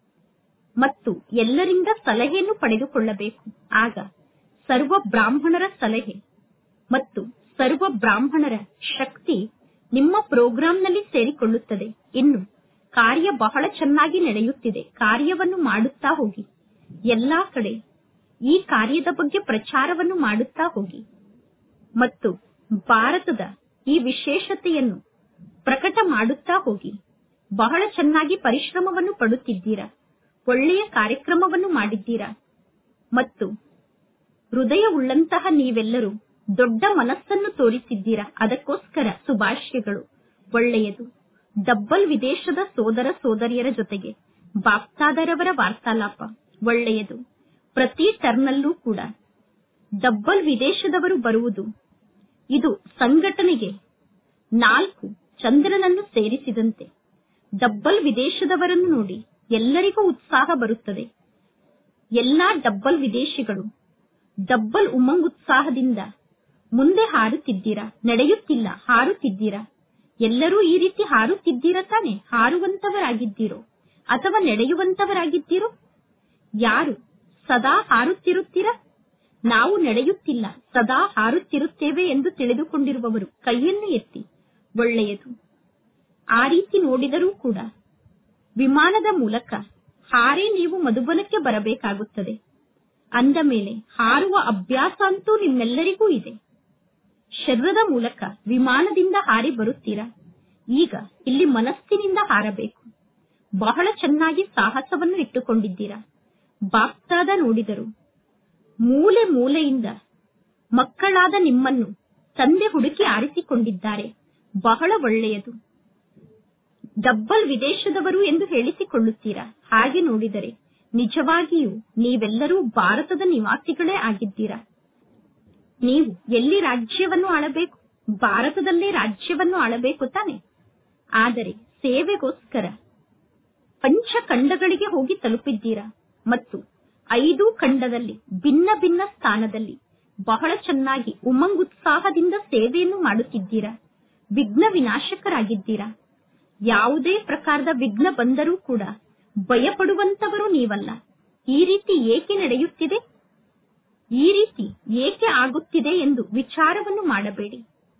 ಮತ್ತು ಎಲ್ಲರಿಂದ ಸಲಹೆಯನ್ನು ಪಡೆದುಕೊಳ್ಳಬೇಕು ಆಗ ಸರ್ವ ಬ್ರಾಹ್ಮಣರ ಸಲಹೆ ಮತ್ತು ಸರ್ವ ಬ್ರಾಹ್ಮಣರ ಶಕ್ತಿ ನಿಮ್ಮ ಪ್ರೋಗ್ರಾಂನಲ್ಲಿ ಸೇರಿಕೊಳ್ಳುತ್ತದೆ ಇನ್ನು ಕಾರ್ಯ ಬಹಳ ಚೆನ್ನಾಗಿ ನಡೆಯುತ್ತಿದೆ ಕಾರ್ಯವನ್ನು ಮಾಡುತ್ತಾ ಹೋಗಿ ಎಲ್ಲಾ ಕಡೆ ಈ ಕಾರ್ಯದ ಬಗ್ಗೆ ಪ್ರಚಾರವನ್ನು ಮಾಡುತ್ತಾ ಹೋಗಿ ಮತ್ತು ಭಾರತದ ಈ ವಿಶೇಷತೆಯನ್ನು ಪ್ರಕಟ ಮಾಡುತ್ತಾ ಹೋಗಿ ಬಹಳ ಚೆನ್ನಾಗಿ ಪರಿಶ್ರಮವನ್ನು ಪಡುತ್ತಿದ್ದೀರಾ ಒಳ್ಳೆಯ ಕಾರ್ಯಕ್ರಮವನ್ನು ಮಾಡಿದ್ದೀರಾ ಮತ್ತು ಹೃದಯವುಳ್ಳಂತಹ ನೀವೆಲ್ಲರೂ ದೊಡ್ಡ ಮನಸ್ಸನ್ನು ತೋರಿಸಿದ್ದೀರಾ ಅದಕ್ಕೋಸ್ಕರ ಶುಭಾಶಯಗಳು ಒಳ್ಳೆಯದು ಡಬ್ಬಲ್ ವಿದೇಶದ ಸೋದರ ಸೋದರಿಯರ ಜೊತೆಗೆ ಬಾಪ್ತಾದರವರ ವಾರ್ತಾಲಾಪ ಒಳ್ಳೆಯದು ಪ್ರತಿ ಟರ್ನಲ್ಲೂ ಕೂಡ ಡಬ್ಬಲ್ ವಿದೇಶದವರು ಬರುವುದು ಇದು ಸಂಘಟನೆಗೆ ನಾಲ್ಕು ಚಂದ್ರನನ್ನು ಸೇರಿಸಿದಂತೆ ಡಬ್ಬಲ್ ವಿದೇಶದವರನ್ನು ನೋಡಿ ಎಲ್ಲರಿಗೂ ಉತ್ಸಾಹ ಬರುತ್ತದೆ ಎಲ್ಲಾ ಡಬ್ಬಲ್ ವಿದೇಶಿಗಳು ಡಬ್ಬಲ್ ಉಮಂಗ್ ಉತ್ಸಾಹದಿಂದ ಮುಂದೆ ಹಾರುತ್ತಿದ್ದೀರಾ ನಡೆಯುತ್ತಿಲ್ಲ ಹಾರುತ್ತಿದ್ದೀರಾ ಎಲ್ಲರೂ ಈ ರೀತಿ ಹಾರುತ್ತಿದ್ದೀರಾ ತಾನೆ ಹಾರುವಂತವರಾಗಿದ್ದೀರೋ ಅಥವಾ ನಡೆಯುವಂತವರಾಗಿದ್ದೀರೋ ಯಾರು ಸದಾ ಹಾರುತ್ತಿರುತ್ತೀರಾ ನಾವು ನಡೆಯುತ್ತಿಲ್ಲ ಸದಾ ಹಾರುತ್ತಿರುತ್ತೇವೆ ಎಂದು ತಿಳಿದುಕೊಂಡಿರುವವರು ಕೈಯನ್ನು ಎತ್ತಿ ಒಳ್ಳೆಯದು ಆ ರೀತಿ ನೋಡಿದರೂ ಕೂಡ ವಿಮಾನದ ಮೂಲಕ ಹಾರೇ ನೀವು ಮಧುಬನಕ್ಕೆ ಬರಬೇಕಾಗುತ್ತದೆ ಅಂದ ಮೇಲೆ ಹಾರುವ ಅಭ್ಯಾಸ ಅಂತೂ ನಿಮ್ಮೆಲ್ಲರಿಗೂ ಇದೆ ಶರೀರದ ಮೂಲಕ ವಿಮಾನದಿಂದ ಹಾರಿ ಬರುತ್ತೀರಾ ಈಗ ಇಲ್ಲಿ ಮನಸ್ಸಿನಿಂದ ಹಾರಬೇಕು ಬಹಳ ಚೆನ್ನಾಗಿ ಸಾಹಸವನ್ನು ಇಟ್ಟುಕೊಂಡಿದ್ದೀರಾ ಬಾಪ್ತಾದ ನೋಡಿದರು ಮೂಲೆ ಮೂಲೆಯಿಂದ ಮಕ್ಕಳಾದ ನಿಮ್ಮನ್ನು ತಂದೆ ಹುಡುಕಿ ಆರಿಸಿಕೊಂಡಿದ್ದಾರೆ ಬಹಳ ಒಳ್ಳೆಯದು ಡಬ್ಬಲ್ ವಿದೇಶದವರು ಎಂದು ಹೇಳಿಸಿಕೊಳ್ಳುತ್ತೀರಾ ಹಾಗೆ ನೋಡಿದರೆ ನಿಜವಾಗಿಯೂ ನೀವೆಲ್ಲರೂ ಭಾರತದ ನಿವಾಸಿಗಳೇ ಆಗಿದ್ದೀರಾ ನೀವು ಎಲ್ಲಿ ರಾಜ್ಯವನ್ನು ಆಳಬೇಕು ಭಾರತದಲ್ಲೇ ರಾಜ್ಯವನ್ನು ಆಳಬೇಕು ತಾನೆ ಆದರೆ ಸೇವೆಗೋಸ್ಕರ ಪಂಚಖಂಡಗಳಿಗೆ ಹೋಗಿ ತಲುಪಿದ್ದೀರಾ ಮತ್ತು ಐದು ಖಂಡದಲ್ಲಿ ಭಿನ್ನ ಭಿನ್ನ ಸ್ಥಾನದಲ್ಲಿ ಬಹಳ ಚೆನ್ನಾಗಿ ಉಮಂಗ್ ಉತ್ಸಾಹದಿಂದ ಸೇವೆಯನ್ನು ಮಾಡುತ್ತಿದ್ದೀರಾ ವಿಘ್ನ ವಿನಾಶಕರಾಗಿದ್ದೀರಾ ಯಾವುದೇ ಪ್ರಕಾರದ ವಿಘ್ನ ಬಂದರೂ ಕೂಡ ಭಯಪಡುವಂತವರು ನೀವಲ್ಲ ಈ ರೀತಿ ಏಕೆ ನಡೆಯುತ್ತಿದೆ ಈ ರೀತಿ ಏಕೆ ಆಗುತ್ತಿದೆ ಎಂದು ವಿಚಾರವನ್ನು ಮಾಡಬೇಡಿ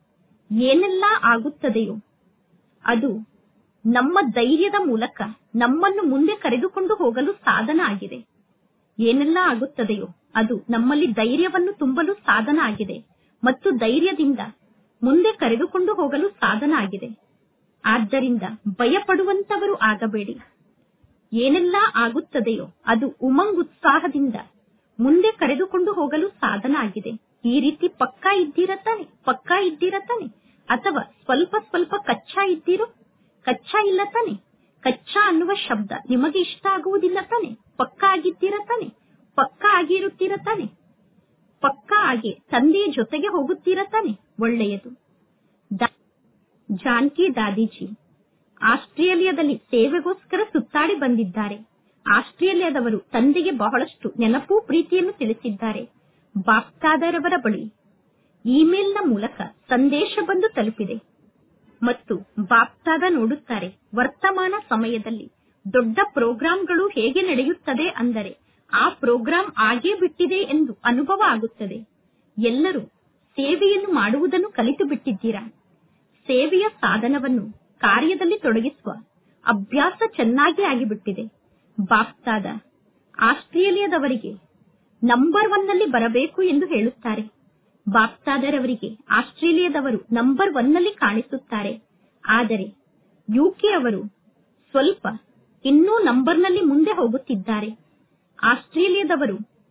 ಏನೆಲ್ಲ ಆಗುತ್ತದೆಯೋ ಅದು ನಮ್ಮ ಧೈರ್ಯದ ಮೂಲಕ ನಮ್ಮನ್ನು ಮುಂದೆ ಕರೆದುಕೊಂಡು ಹೋಗಲು ಸಾಧನ ಆಗಿದೆ ಏನೆಲ್ಲ ಆಗುತ್ತದೆಯೋ ಅದು ನಮ್ಮಲ್ಲಿ ಧೈರ್ಯವನ್ನು ತುಂಬಲು ಸಾಧನ ಆಗಿದೆ ಮತ್ತು ಧೈರ್ಯದಿಂದ ಮುಂದೆ ಕರೆದುಕೊಂಡು ಹೋಗಲು ಸಾಧನ ಆಗಿದೆ ಆದ್ದರಿಂದ ಭಯಪಡುವಂತವರು ಆಗಬೇಡಿ ಏನೆಲ್ಲ ಆಗುತ್ತದೆಯೋ ಅದು ಉಮಂಗ್ ಉತ್ಸಾಹದಿಂದ ಮುಂದೆ ಕರೆದುಕೊಂಡು ಹೋಗಲು ಸಾಧನ ಆಗಿದೆ ಈ ರೀತಿ ಪಕ್ಕಾ ಇದ್ದೀರಾ ತಾನೆ ಪಕ್ಕಾ ಇದ್ದೀರಾ ತಾನೆ ಅಥವಾ ಸ್ವಲ್ಪ ಸ್ವಲ್ಪ ಕಚ್ಚಾ ಇದ್ದೀರೋ ಕಚ್ಚಾ ಇಲ್ಲ ತಾನೆ ಕಚ್ಚಾ ಅನ್ನುವ ಶಬ್ದ ನಿಮಗೆ ಇಷ್ಟ ಆಗುವುದಿಲ್ಲ ತಾನೆ ಪಕ್ಕಾ ಆಗಿದ್ದೀರಾ ತಾನೆ ಪಕ್ಕಾ ಆಗಿರುತ್ತೀರಾ ತಾನೆ ಪಕ್ಕಾ ಆಗಿ ತಂದೆಯ ಜೊತೆಗೆ ಹೋಗುತ್ತೀರಾ ತಾನೆ ಒಳ್ಳೆಯದು ದಾ- ಜಾನ್ಕಿ ದಾದೀಜಿ ಆಸ್ಟ್ರೇಲಿಯಾದಲ್ಲಿ ಸೇವೆಗೋಸ್ಕರ ಸುತ್ತಾಡಿ ಬಂದಿದ್ದಾರೆ ಆಸ್ಟ್ರೇಲಿಯಾದವರು ತಂದೆಗೆ ಬಹಳಷ್ಟು ನೆನಪು ಪ್ರೀತಿಯನ್ನು ತಿಳಿಸಿದ್ದಾರೆ ಬಾಪ್ತಾದರವರ ಬಳಿ ಇಮೇಲ್ನ ಮೂಲಕ ಸಂದೇಶ ಬಂದು ತಲುಪಿದೆ ಮತ್ತು ಬಾಪ್ತಾದ ನೋಡುತ್ತಾರೆ ವರ್ತಮಾನ ಸಮಯದಲ್ಲಿ ದೊಡ್ಡ ಪ್ರೋಗ್ರಾಂಗಳು ಹೇಗೆ ನಡೆಯುತ್ತದೆ ಅಂದರೆ ಆ ಪ್ರೋಗ್ರಾಂ ಆಗೇ ಬಿಟ್ಟಿದೆ ಎಂದು ಅನುಭವ ಆಗುತ್ತದೆ ಎಲ್ಲರೂ ಸೇವೆಯನ್ನು ಮಾಡುವುದನ್ನು ಕಲಿತು ಬಿಟ್ಟಿದ್ದೀರಾ ಸೇವೆಯ ಸಾಧನವನ್ನು ಕಾರ್ಯದಲ್ಲಿ ತೊಡಗಿಸುವ ಅಭ್ಯಾಸ ಚೆನ್ನಾಗಿ ಆಗಿಬಿಟ್ಟಿದೆ ಬಾಪ್ತಾದ ಆಸ್ಟ್ರೇಲಿಯಾದವರಿಗೆ ನಂಬರ್ ಒನ್ ನಲ್ಲಿ ಬರಬೇಕು ಎಂದು ಹೇಳುತ್ತಾರೆ ಬಾಪ್ತಾದರವರಿಗೆ ಆಸ್ಟ್ರೇಲಿಯಾದವರು ನಂಬರ್ ಒನ್ ನಲ್ಲಿ ಕಾಣಿಸುತ್ತಾರೆ ಆದರೆ ಯುಕೆ ಅವರು ಸ್ವಲ್ಪ ಇನ್ನೂ ನಂಬರ್ನಲ್ಲಿ ಮುಂದೆ ಹೋಗುತ್ತಿದ್ದಾರೆ ಆಸ್ಟ್ರೇಲಿಯಾದವರು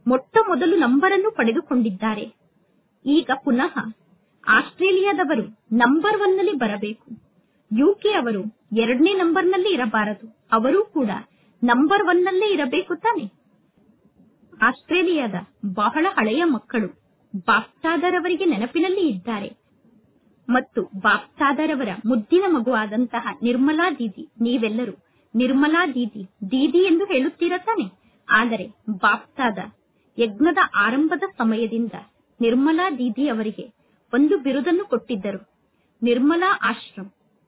ಮೊಟ್ಟ ಮೊದಲು ನಂಬರನ್ನು ಪಡೆದುಕೊಂಡಿದ್ದಾರೆ ಈಗ ಪುನಃ ಆಸ್ಟ್ರೇಲಿಯಾದವರು ನಂಬರ್ ಒನ್ ನಲ್ಲಿ ಬರಬೇಕು ಯುಕೆ ಅವರು ಎರಡನೇ ನಂಬರ್ನಲ್ಲಿ ಇರಬಾರದು ಅವರು ಕೂಡ ನಂಬರ್ ಒನ್ ನಲ್ಲೇ ಇರಬೇಕು ತಾನೆ ಆಸ್ಟ್ರೇಲಿಯಾದ ಬಹಳ ಹಳೆಯ ಮಕ್ಕಳು ಬಾಪ್ತಾದರವರಿಗೆ ನೆನಪಿನಲ್ಲಿ ಇದ್ದಾರೆ ಮತ್ತು ಬಾಪ್ತಾದರವರ ಮುದ್ದಿನ ಮಗುವಾದಂತಹ ನಿರ್ಮಲಾ ದೀದಿ ನೀವೆಲ್ಲರೂ ನಿರ್ಮಲಾ ದೀದಿ ದೀದಿ ಎಂದು ಹೇಳುತ್ತೀರ ತಾನೆ ಆದರೆ ಬಾಪ್ತಾದ ಯಜ್ಞದ ಆರಂಭದ ಸಮಯದಿಂದ ನಿರ್ಮಲಾ ದೀದಿ ಅವರಿಗೆ ಒಂದು ಬಿರುದನ್ನು ಕೊಟ್ಟಿದ್ದರು ನಿರ್ಮಲಾ ಆಶ್ರಮ್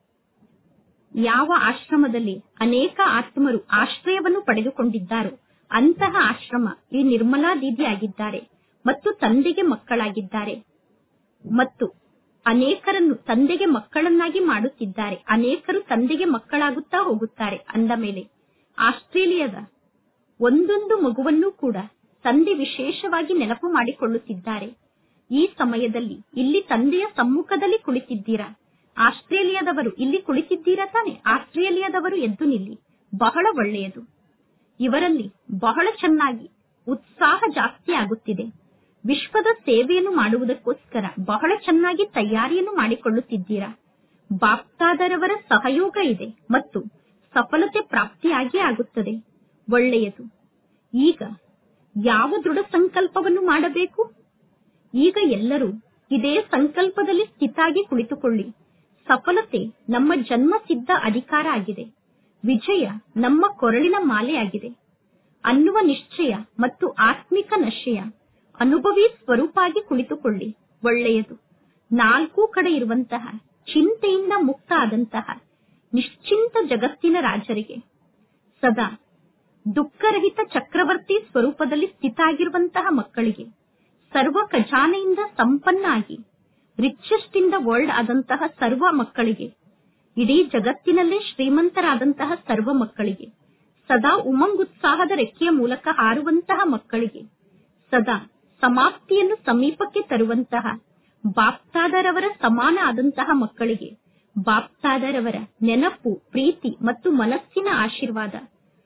ಯಾವ ಆಶ್ರಮದಲ್ಲಿ ಅನೇಕ ಆತ್ಮರು ಆಶ್ರಯವನ್ನು ಪಡೆದುಕೊಂಡಿದ್ದಾರೋ ಅಂತಹ ಆಶ್ರಮ ಈ ನಿರ್ಮಲಾ ದೀದಿ ಆಗಿದ್ದಾರೆ ಮತ್ತು ತಂದೆಗೆ ಮಕ್ಕಳಾಗಿದ್ದಾರೆ ಮತ್ತು ಅನೇಕರನ್ನು ತಂದೆಗೆ ಮಕ್ಕಳನ್ನಾಗಿ ಮಾಡುತ್ತಿದ್ದಾರೆ ಅನೇಕರು ತಂದೆಗೆ ಮಕ್ಕಳಾಗುತ್ತಾ ಹೋಗುತ್ತಾರೆ ಅಂದ ಮೇಲೆ ಆಸ್ಟ್ರೇಲಿಯಾದ ಒಂದೊಂದು ಮಗುವನ್ನೂ ಕೂಡ ತಂದೆ ವಿಶೇಷವಾಗಿ ನೆನಪು ಮಾಡಿಕೊಳ್ಳುತ್ತಿದ್ದಾರೆ ಈ ಸಮಯದಲ್ಲಿ ಇಲ್ಲಿ ತಂದೆಯ ಸಮ್ಮುಖದಲ್ಲಿ ಕುಳಿತಿದ್ದೀರಾ ಆಸ್ಟ್ರೇಲಿಯಾದವರು ಇಲ್ಲಿ ಕುಳಿತಿದ್ದೀರಾ ತಾನೆ ಆಸ್ಟ್ರೇಲಿಯಾದವರು ಎದ್ದು ನಿಲ್ಲಿ ಬಹಳ ಒಳ್ಳೆಯದು ಇವರಲ್ಲಿ ಬಹಳ ಚೆನ್ನಾಗಿ ಉತ್ಸಾಹ ಜಾಸ್ತಿ ಆಗುತ್ತಿದೆ ವಿಶ್ವದ ಸೇವೆಯನ್ನು ಮಾಡುವುದಕ್ಕೋಸ್ಕರ ಬಹಳ ಚೆನ್ನಾಗಿ ತಯಾರಿಯನ್ನು ಮಾಡಿಕೊಳ್ಳುತ್ತಿದ್ದೀರಾ ಬಾಪ್ತಾದರವರ ಸಹಯೋಗ ಇದೆ ಮತ್ತು ಸಫಲತೆ ಪ್ರಾಪ್ತಿಯಾಗಿ ಆಗುತ್ತದೆ ಒಳ್ಳೆಯದು ಈಗ ಯಾವ ದೃಢ ಸಂಕಲ್ಪವನ್ನು ಮಾಡಬೇಕು ಈಗ ಎಲ್ಲರೂ ಇದೇ ಸಂಕಲ್ಪದಲ್ಲಿ ಸ್ಥಿತಾಗಿ ಕುಳಿತುಕೊಳ್ಳಿ ಸಫಲತೆ ನಮ್ಮ ಜನ್ಮ ಸಿದ್ಧ ಅಧಿಕಾರ ಆಗಿದೆ ವಿಜಯ ನಮ್ಮ ಕೊರಳಿನ ಮಾಲೆಯಾಗಿದೆ ಅನ್ನುವ ನಿಶ್ಚಯ ಮತ್ತು ಆತ್ಮಿಕ ನಶೆಯ ಅನುಭವಿ ಸ್ವರೂಪಾಗಿ ಕುಳಿತುಕೊಳ್ಳಿ ಒಳ್ಳೆಯದು ನಾಲ್ಕು ಕಡೆ ಇರುವಂತಹ ಚಿಂತೆಯಿಂದ ಮುಕ್ತ ಆದಂತಹ ನಿಶ್ಚಿಂತ ಜಗತ್ತಿನ ರಾಜರಿಗೆ ಸದಾ ದುಃಖರಹಿತ ಚಕ್ರವರ್ತಿ ಸ್ವರೂಪದಲ್ಲಿ ಸ್ಥಿತ ಆಗಿರುವಂತಹ ಮಕ್ಕಳಿಗೆ ಸರ್ವ ಖಜಾನೆಯಿಂದ ಸಂಪನ್ನ ಆಗಿ ರಿಚೆಸ್ಟ್ ಇನ್ ದ ವರ್ಲ್ಡ್ ಆದಂತಹ ಸರ್ವ ಮಕ್ಕಳಿಗೆ ಇಡೀ ಜಗತ್ತಿನಲ್ಲೇ ಶ್ರೀಮಂತರಾದಂತಹ ಸರ್ವ ಮಕ್ಕಳಿಗೆ ಸದಾ ಉಮಂಗುತ್ಸಾಹದ ರೆಕ್ಕೆಯ ಮೂಲಕ ಹಾರುವಂತಹ ಮಕ್ಕಳಿಗೆ ಸದಾ ಸಮಾಪ್ತಿಯನ್ನು ಸಮೀಪಕ್ಕೆ ತರುವಂತಹ ಬಾಪ್ತಾದರವರ ಸಮಾನ ಆದಂತಹ ಮಕ್ಕಳಿಗೆ ಬಾಪ್ತಾದರವರ ನೆನಪು ಪ್ರೀತಿ ಮತ್ತು ಮನಸ್ಸಿನ ಆಶೀರ್ವಾದ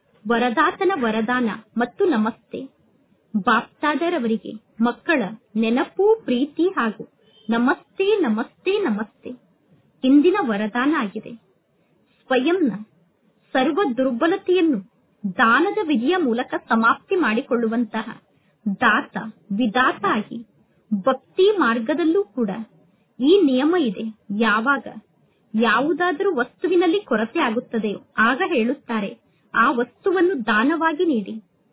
ವರದಾತನ ವರದಾನ ಮತ್ತು ನಮಸ್ತೆ ಬಾಪ್ತಾದರವರಿಗೆ ಮಕ್ಕಳ ನೆನಪು ಪ್ರೀತಿ ಹಾಗೂ ನಮಸ್ತೆ ನಮಸ್ತೆ ನಮಸ್ತೆ ಇಂದಿನ ವರದಾನ ಆಗಿದೆ ಸ್ವಯಂನ ಸರ್ವ ದುರ್ಬಲತೆಯನ್ನು ದಾನದ ವಿಧಿಯ ಮೂಲಕ ಸಮಾಪ್ತಿ ಮಾಡಿಕೊಳ್ಳುವಂತಹ ದಾತ ವಿದಾತ ಆಗಿ ಭಕ್ತಿ ಮಾರ್ಗದಲ್ಲೂ ಕೂಡ ಈ ನಿಯಮ ಇದೆ ಯಾವಾಗ ಯಾವುದಾದರೂ ವಸ್ತುವಿನಲ್ಲಿ ಕೊರತೆ ಆಗುತ್ತದೆಯೋ ಆಗ ಹೇಳುತ್ತಾರೆ ಆ ವಸ್ತುವನ್ನು ದಾನವಾಗಿ ನೀಡಿ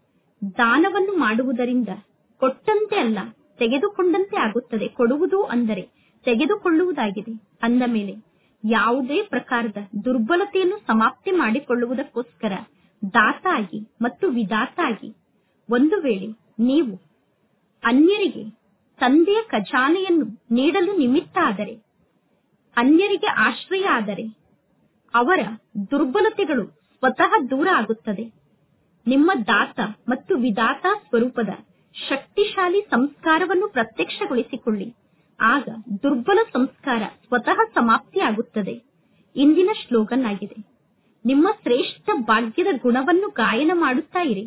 ದಾನವನ್ನು ಮಾಡುವುದರಿಂದ ಕೊಟ್ಟಂತೆ ಅಲ್ಲ ತೆಗೆದುಕೊಂಡಂತೆ ಆಗುತ್ತದೆ ಕೊಡುವುದು ಅಂದರೆ ತೆಗೆದುಕೊಳ್ಳುವುದಾಗಿದೆ ಅಂದ ಮೇಲೆ ಯಾವುದೇ ಪ್ರಕಾರದ ದುರ್ಬಲತೆಯನ್ನು ಸಮಾಪ್ತಿ ಮಾಡಿಕೊಳ್ಳುವುದಕ್ಕೋಸ್ಕರ ದಾತ ಆಗಿ ಮತ್ತು ವಿದಾತ ಆಗಿ ಒಂದು ವೇಳೆ ನೀವು ಅನ್ಯರಿಗೆ ತಂದೆಯ ಖಜಾನೆಯನ್ನು ನೀಡಲು ನಿಮಿತ್ತ ಆದರೆ ಅನ್ಯರಿಗೆ ಆಶ್ರಯ ಆದರೆ ಅವರ ದುರ್ಬಲತೆಗಳು ಸ್ವತಃ ದೂರ ಆಗುತ್ತದೆ ನಿಮ್ಮ ದಾತ ಮತ್ತು ವಿದಾತ ಸ್ವರೂಪದ ಶಕ್ತಿಶಾಲಿ ಸಂಸ್ಕಾರವನ್ನು ಪ್ರತ್ಯಕ್ಷಗೊಳಿಸಿಕೊಳ್ಳಿ ಆಗ ದುರ್ಬಲ ಸಂಸ್ಕಾರ ಸ್ವತಃ ಸಮಾಪ್ತಿಯಾಗುತ್ತದೆ ಇಂದಿನ ಶ್ಲೋಗನ್ ಆಗಿದೆ ನಿಮ್ಮ ಶ್ರೇಷ್ಠ ಭಾಗ್ಯದ ಗುಣವನ್ನು ಗಾಯನ ಮಾಡುತ್ತಾ ಇರಿ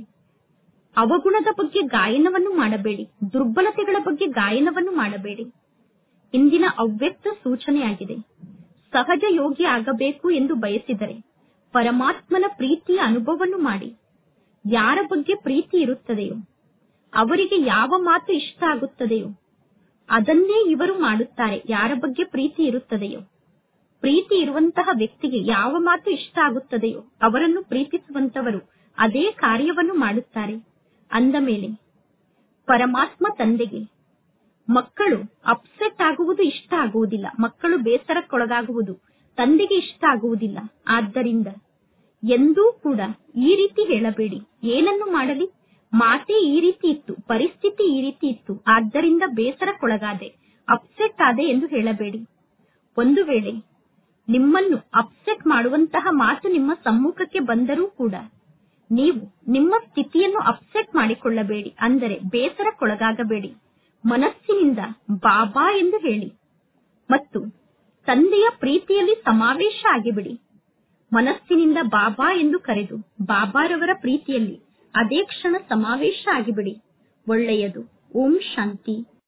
ಅವಗುಣದ ಬಗ್ಗೆ ಗಾಯನವನ್ನು ಮಾಡಬೇಡಿ ದುರ್ಬಲತೆಗಳ ಬಗ್ಗೆ ಗಾಯನವನ್ನು ಮಾಡಬೇಡಿ ಇಂದಿನ ಅವ್ಯಕ್ತ ಸೂಚನೆಯಾಗಿದೆ ಸಹಜ ಯೋಗಿ ಆಗಬೇಕು ಎಂದು ಬಯಸಿದರೆ ಪರಮಾತ್ಮನ ಪ್ರೀತಿಯ ಅನುಭವವನ್ನು ಮಾಡಿ ಯಾರ ಬಗ್ಗೆ ಪ್ರೀತಿ ಇರುತ್ತದೆಯೋ ಅವರಿಗೆ ಯಾವ ಮಾತು ಇಷ್ಟ ಆಗುತ್ತದೆಯೋ ಅದನ್ನೇ ಇವರು ಮಾಡುತ್ತಾರೆ ಯಾರ ಬಗ್ಗೆ ಪ್ರೀತಿ ಇರುತ್ತದೆಯೋ ಪ್ರೀತಿ ಇರುವಂತಹ ವ್ಯಕ್ತಿಗೆ ಯಾವ ಮಾತು ಇಷ್ಟ ಆಗುತ್ತದೆಯೋ ಅವರನ್ನು ಪ್ರೀತಿಸುವಂತವರು ಅದೇ ಕಾರ್ಯವನ್ನು ಮಾಡುತ್ತಾರೆ ಅಂದ ಮೇಲೆ ಪರಮಾತ್ಮ ತಂದೆಗೆ ಮಕ್ಕಳು ಅಪ್ಸೆಟ್ ಆಗುವುದು ಇಷ್ಟ ಆಗುವುದಿಲ್ಲ ಮಕ್ಕಳು ಬೇಸರಕ್ಕೊಳಗಾಗುವುದು ತಂದೆಗೆ ಇಷ್ಟ ಆಗುವುದಿಲ್ಲ ಆದ್ದರಿಂದ ಎಂದೂ ಕೂಡ ಈ ರೀತಿ ಹೇಳಬೇಡಿ ಏನನ್ನು ಮಾಡಲಿ ಮಾತೇ ಈ ರೀತಿ ಇತ್ತು ಪರಿಸ್ಥಿತಿ ಈ ರೀತಿ ಇತ್ತು ಆದ್ದರಿಂದ ಬೇಸರಕ್ಕೊಳಗಾದೆ ಅಪ್ಸೆಟ್ ಆದೆ ಎಂದು ಹೇಳಬೇಡಿ ಒಂದು ವೇಳೆ ನಿಮ್ಮನ್ನು ಅಪ್ಸೆಟ್ ಮಾಡುವಂತಹ ಮಾತು ನಿಮ್ಮ ಸಮ್ಮುಖಕ್ಕೆ ಬಂದರೂ ಕೂಡ ನೀವು ನಿಮ್ಮ ಸ್ಥಿತಿಯನ್ನು ಅಪ್ಸೆಟ್ ಮಾಡಿಕೊಳ್ಳಬೇಡಿ ಅಂದರೆ ಬೇಸರಕ್ಕೊಳಗಾಗಬೇಡಿ ಮನಸ್ಸಿನಿಂದ ಬಾಬಾ ಎಂದು ಹೇಳಿ ಮತ್ತು ತಂದೆಯ ಪ್ರೀತಿಯಲ್ಲಿ ಸಮಾವೇಶ ಆಗಿಬಿಡಿ ಮನಸ್ಸಿನಿಂದ ಬಾಬಾ ಎಂದು ಕರೆದು ಬಾಬಾರವರ ಪ್ರೀತಿಯಲ್ಲಿ ಅದೇ ಕ್ಷಣ ಸಮಾವೇಶ ಆಗಿಬಿಡಿ ಒಳ್ಳೆಯದು ಓಂ ಶಾಂತಿ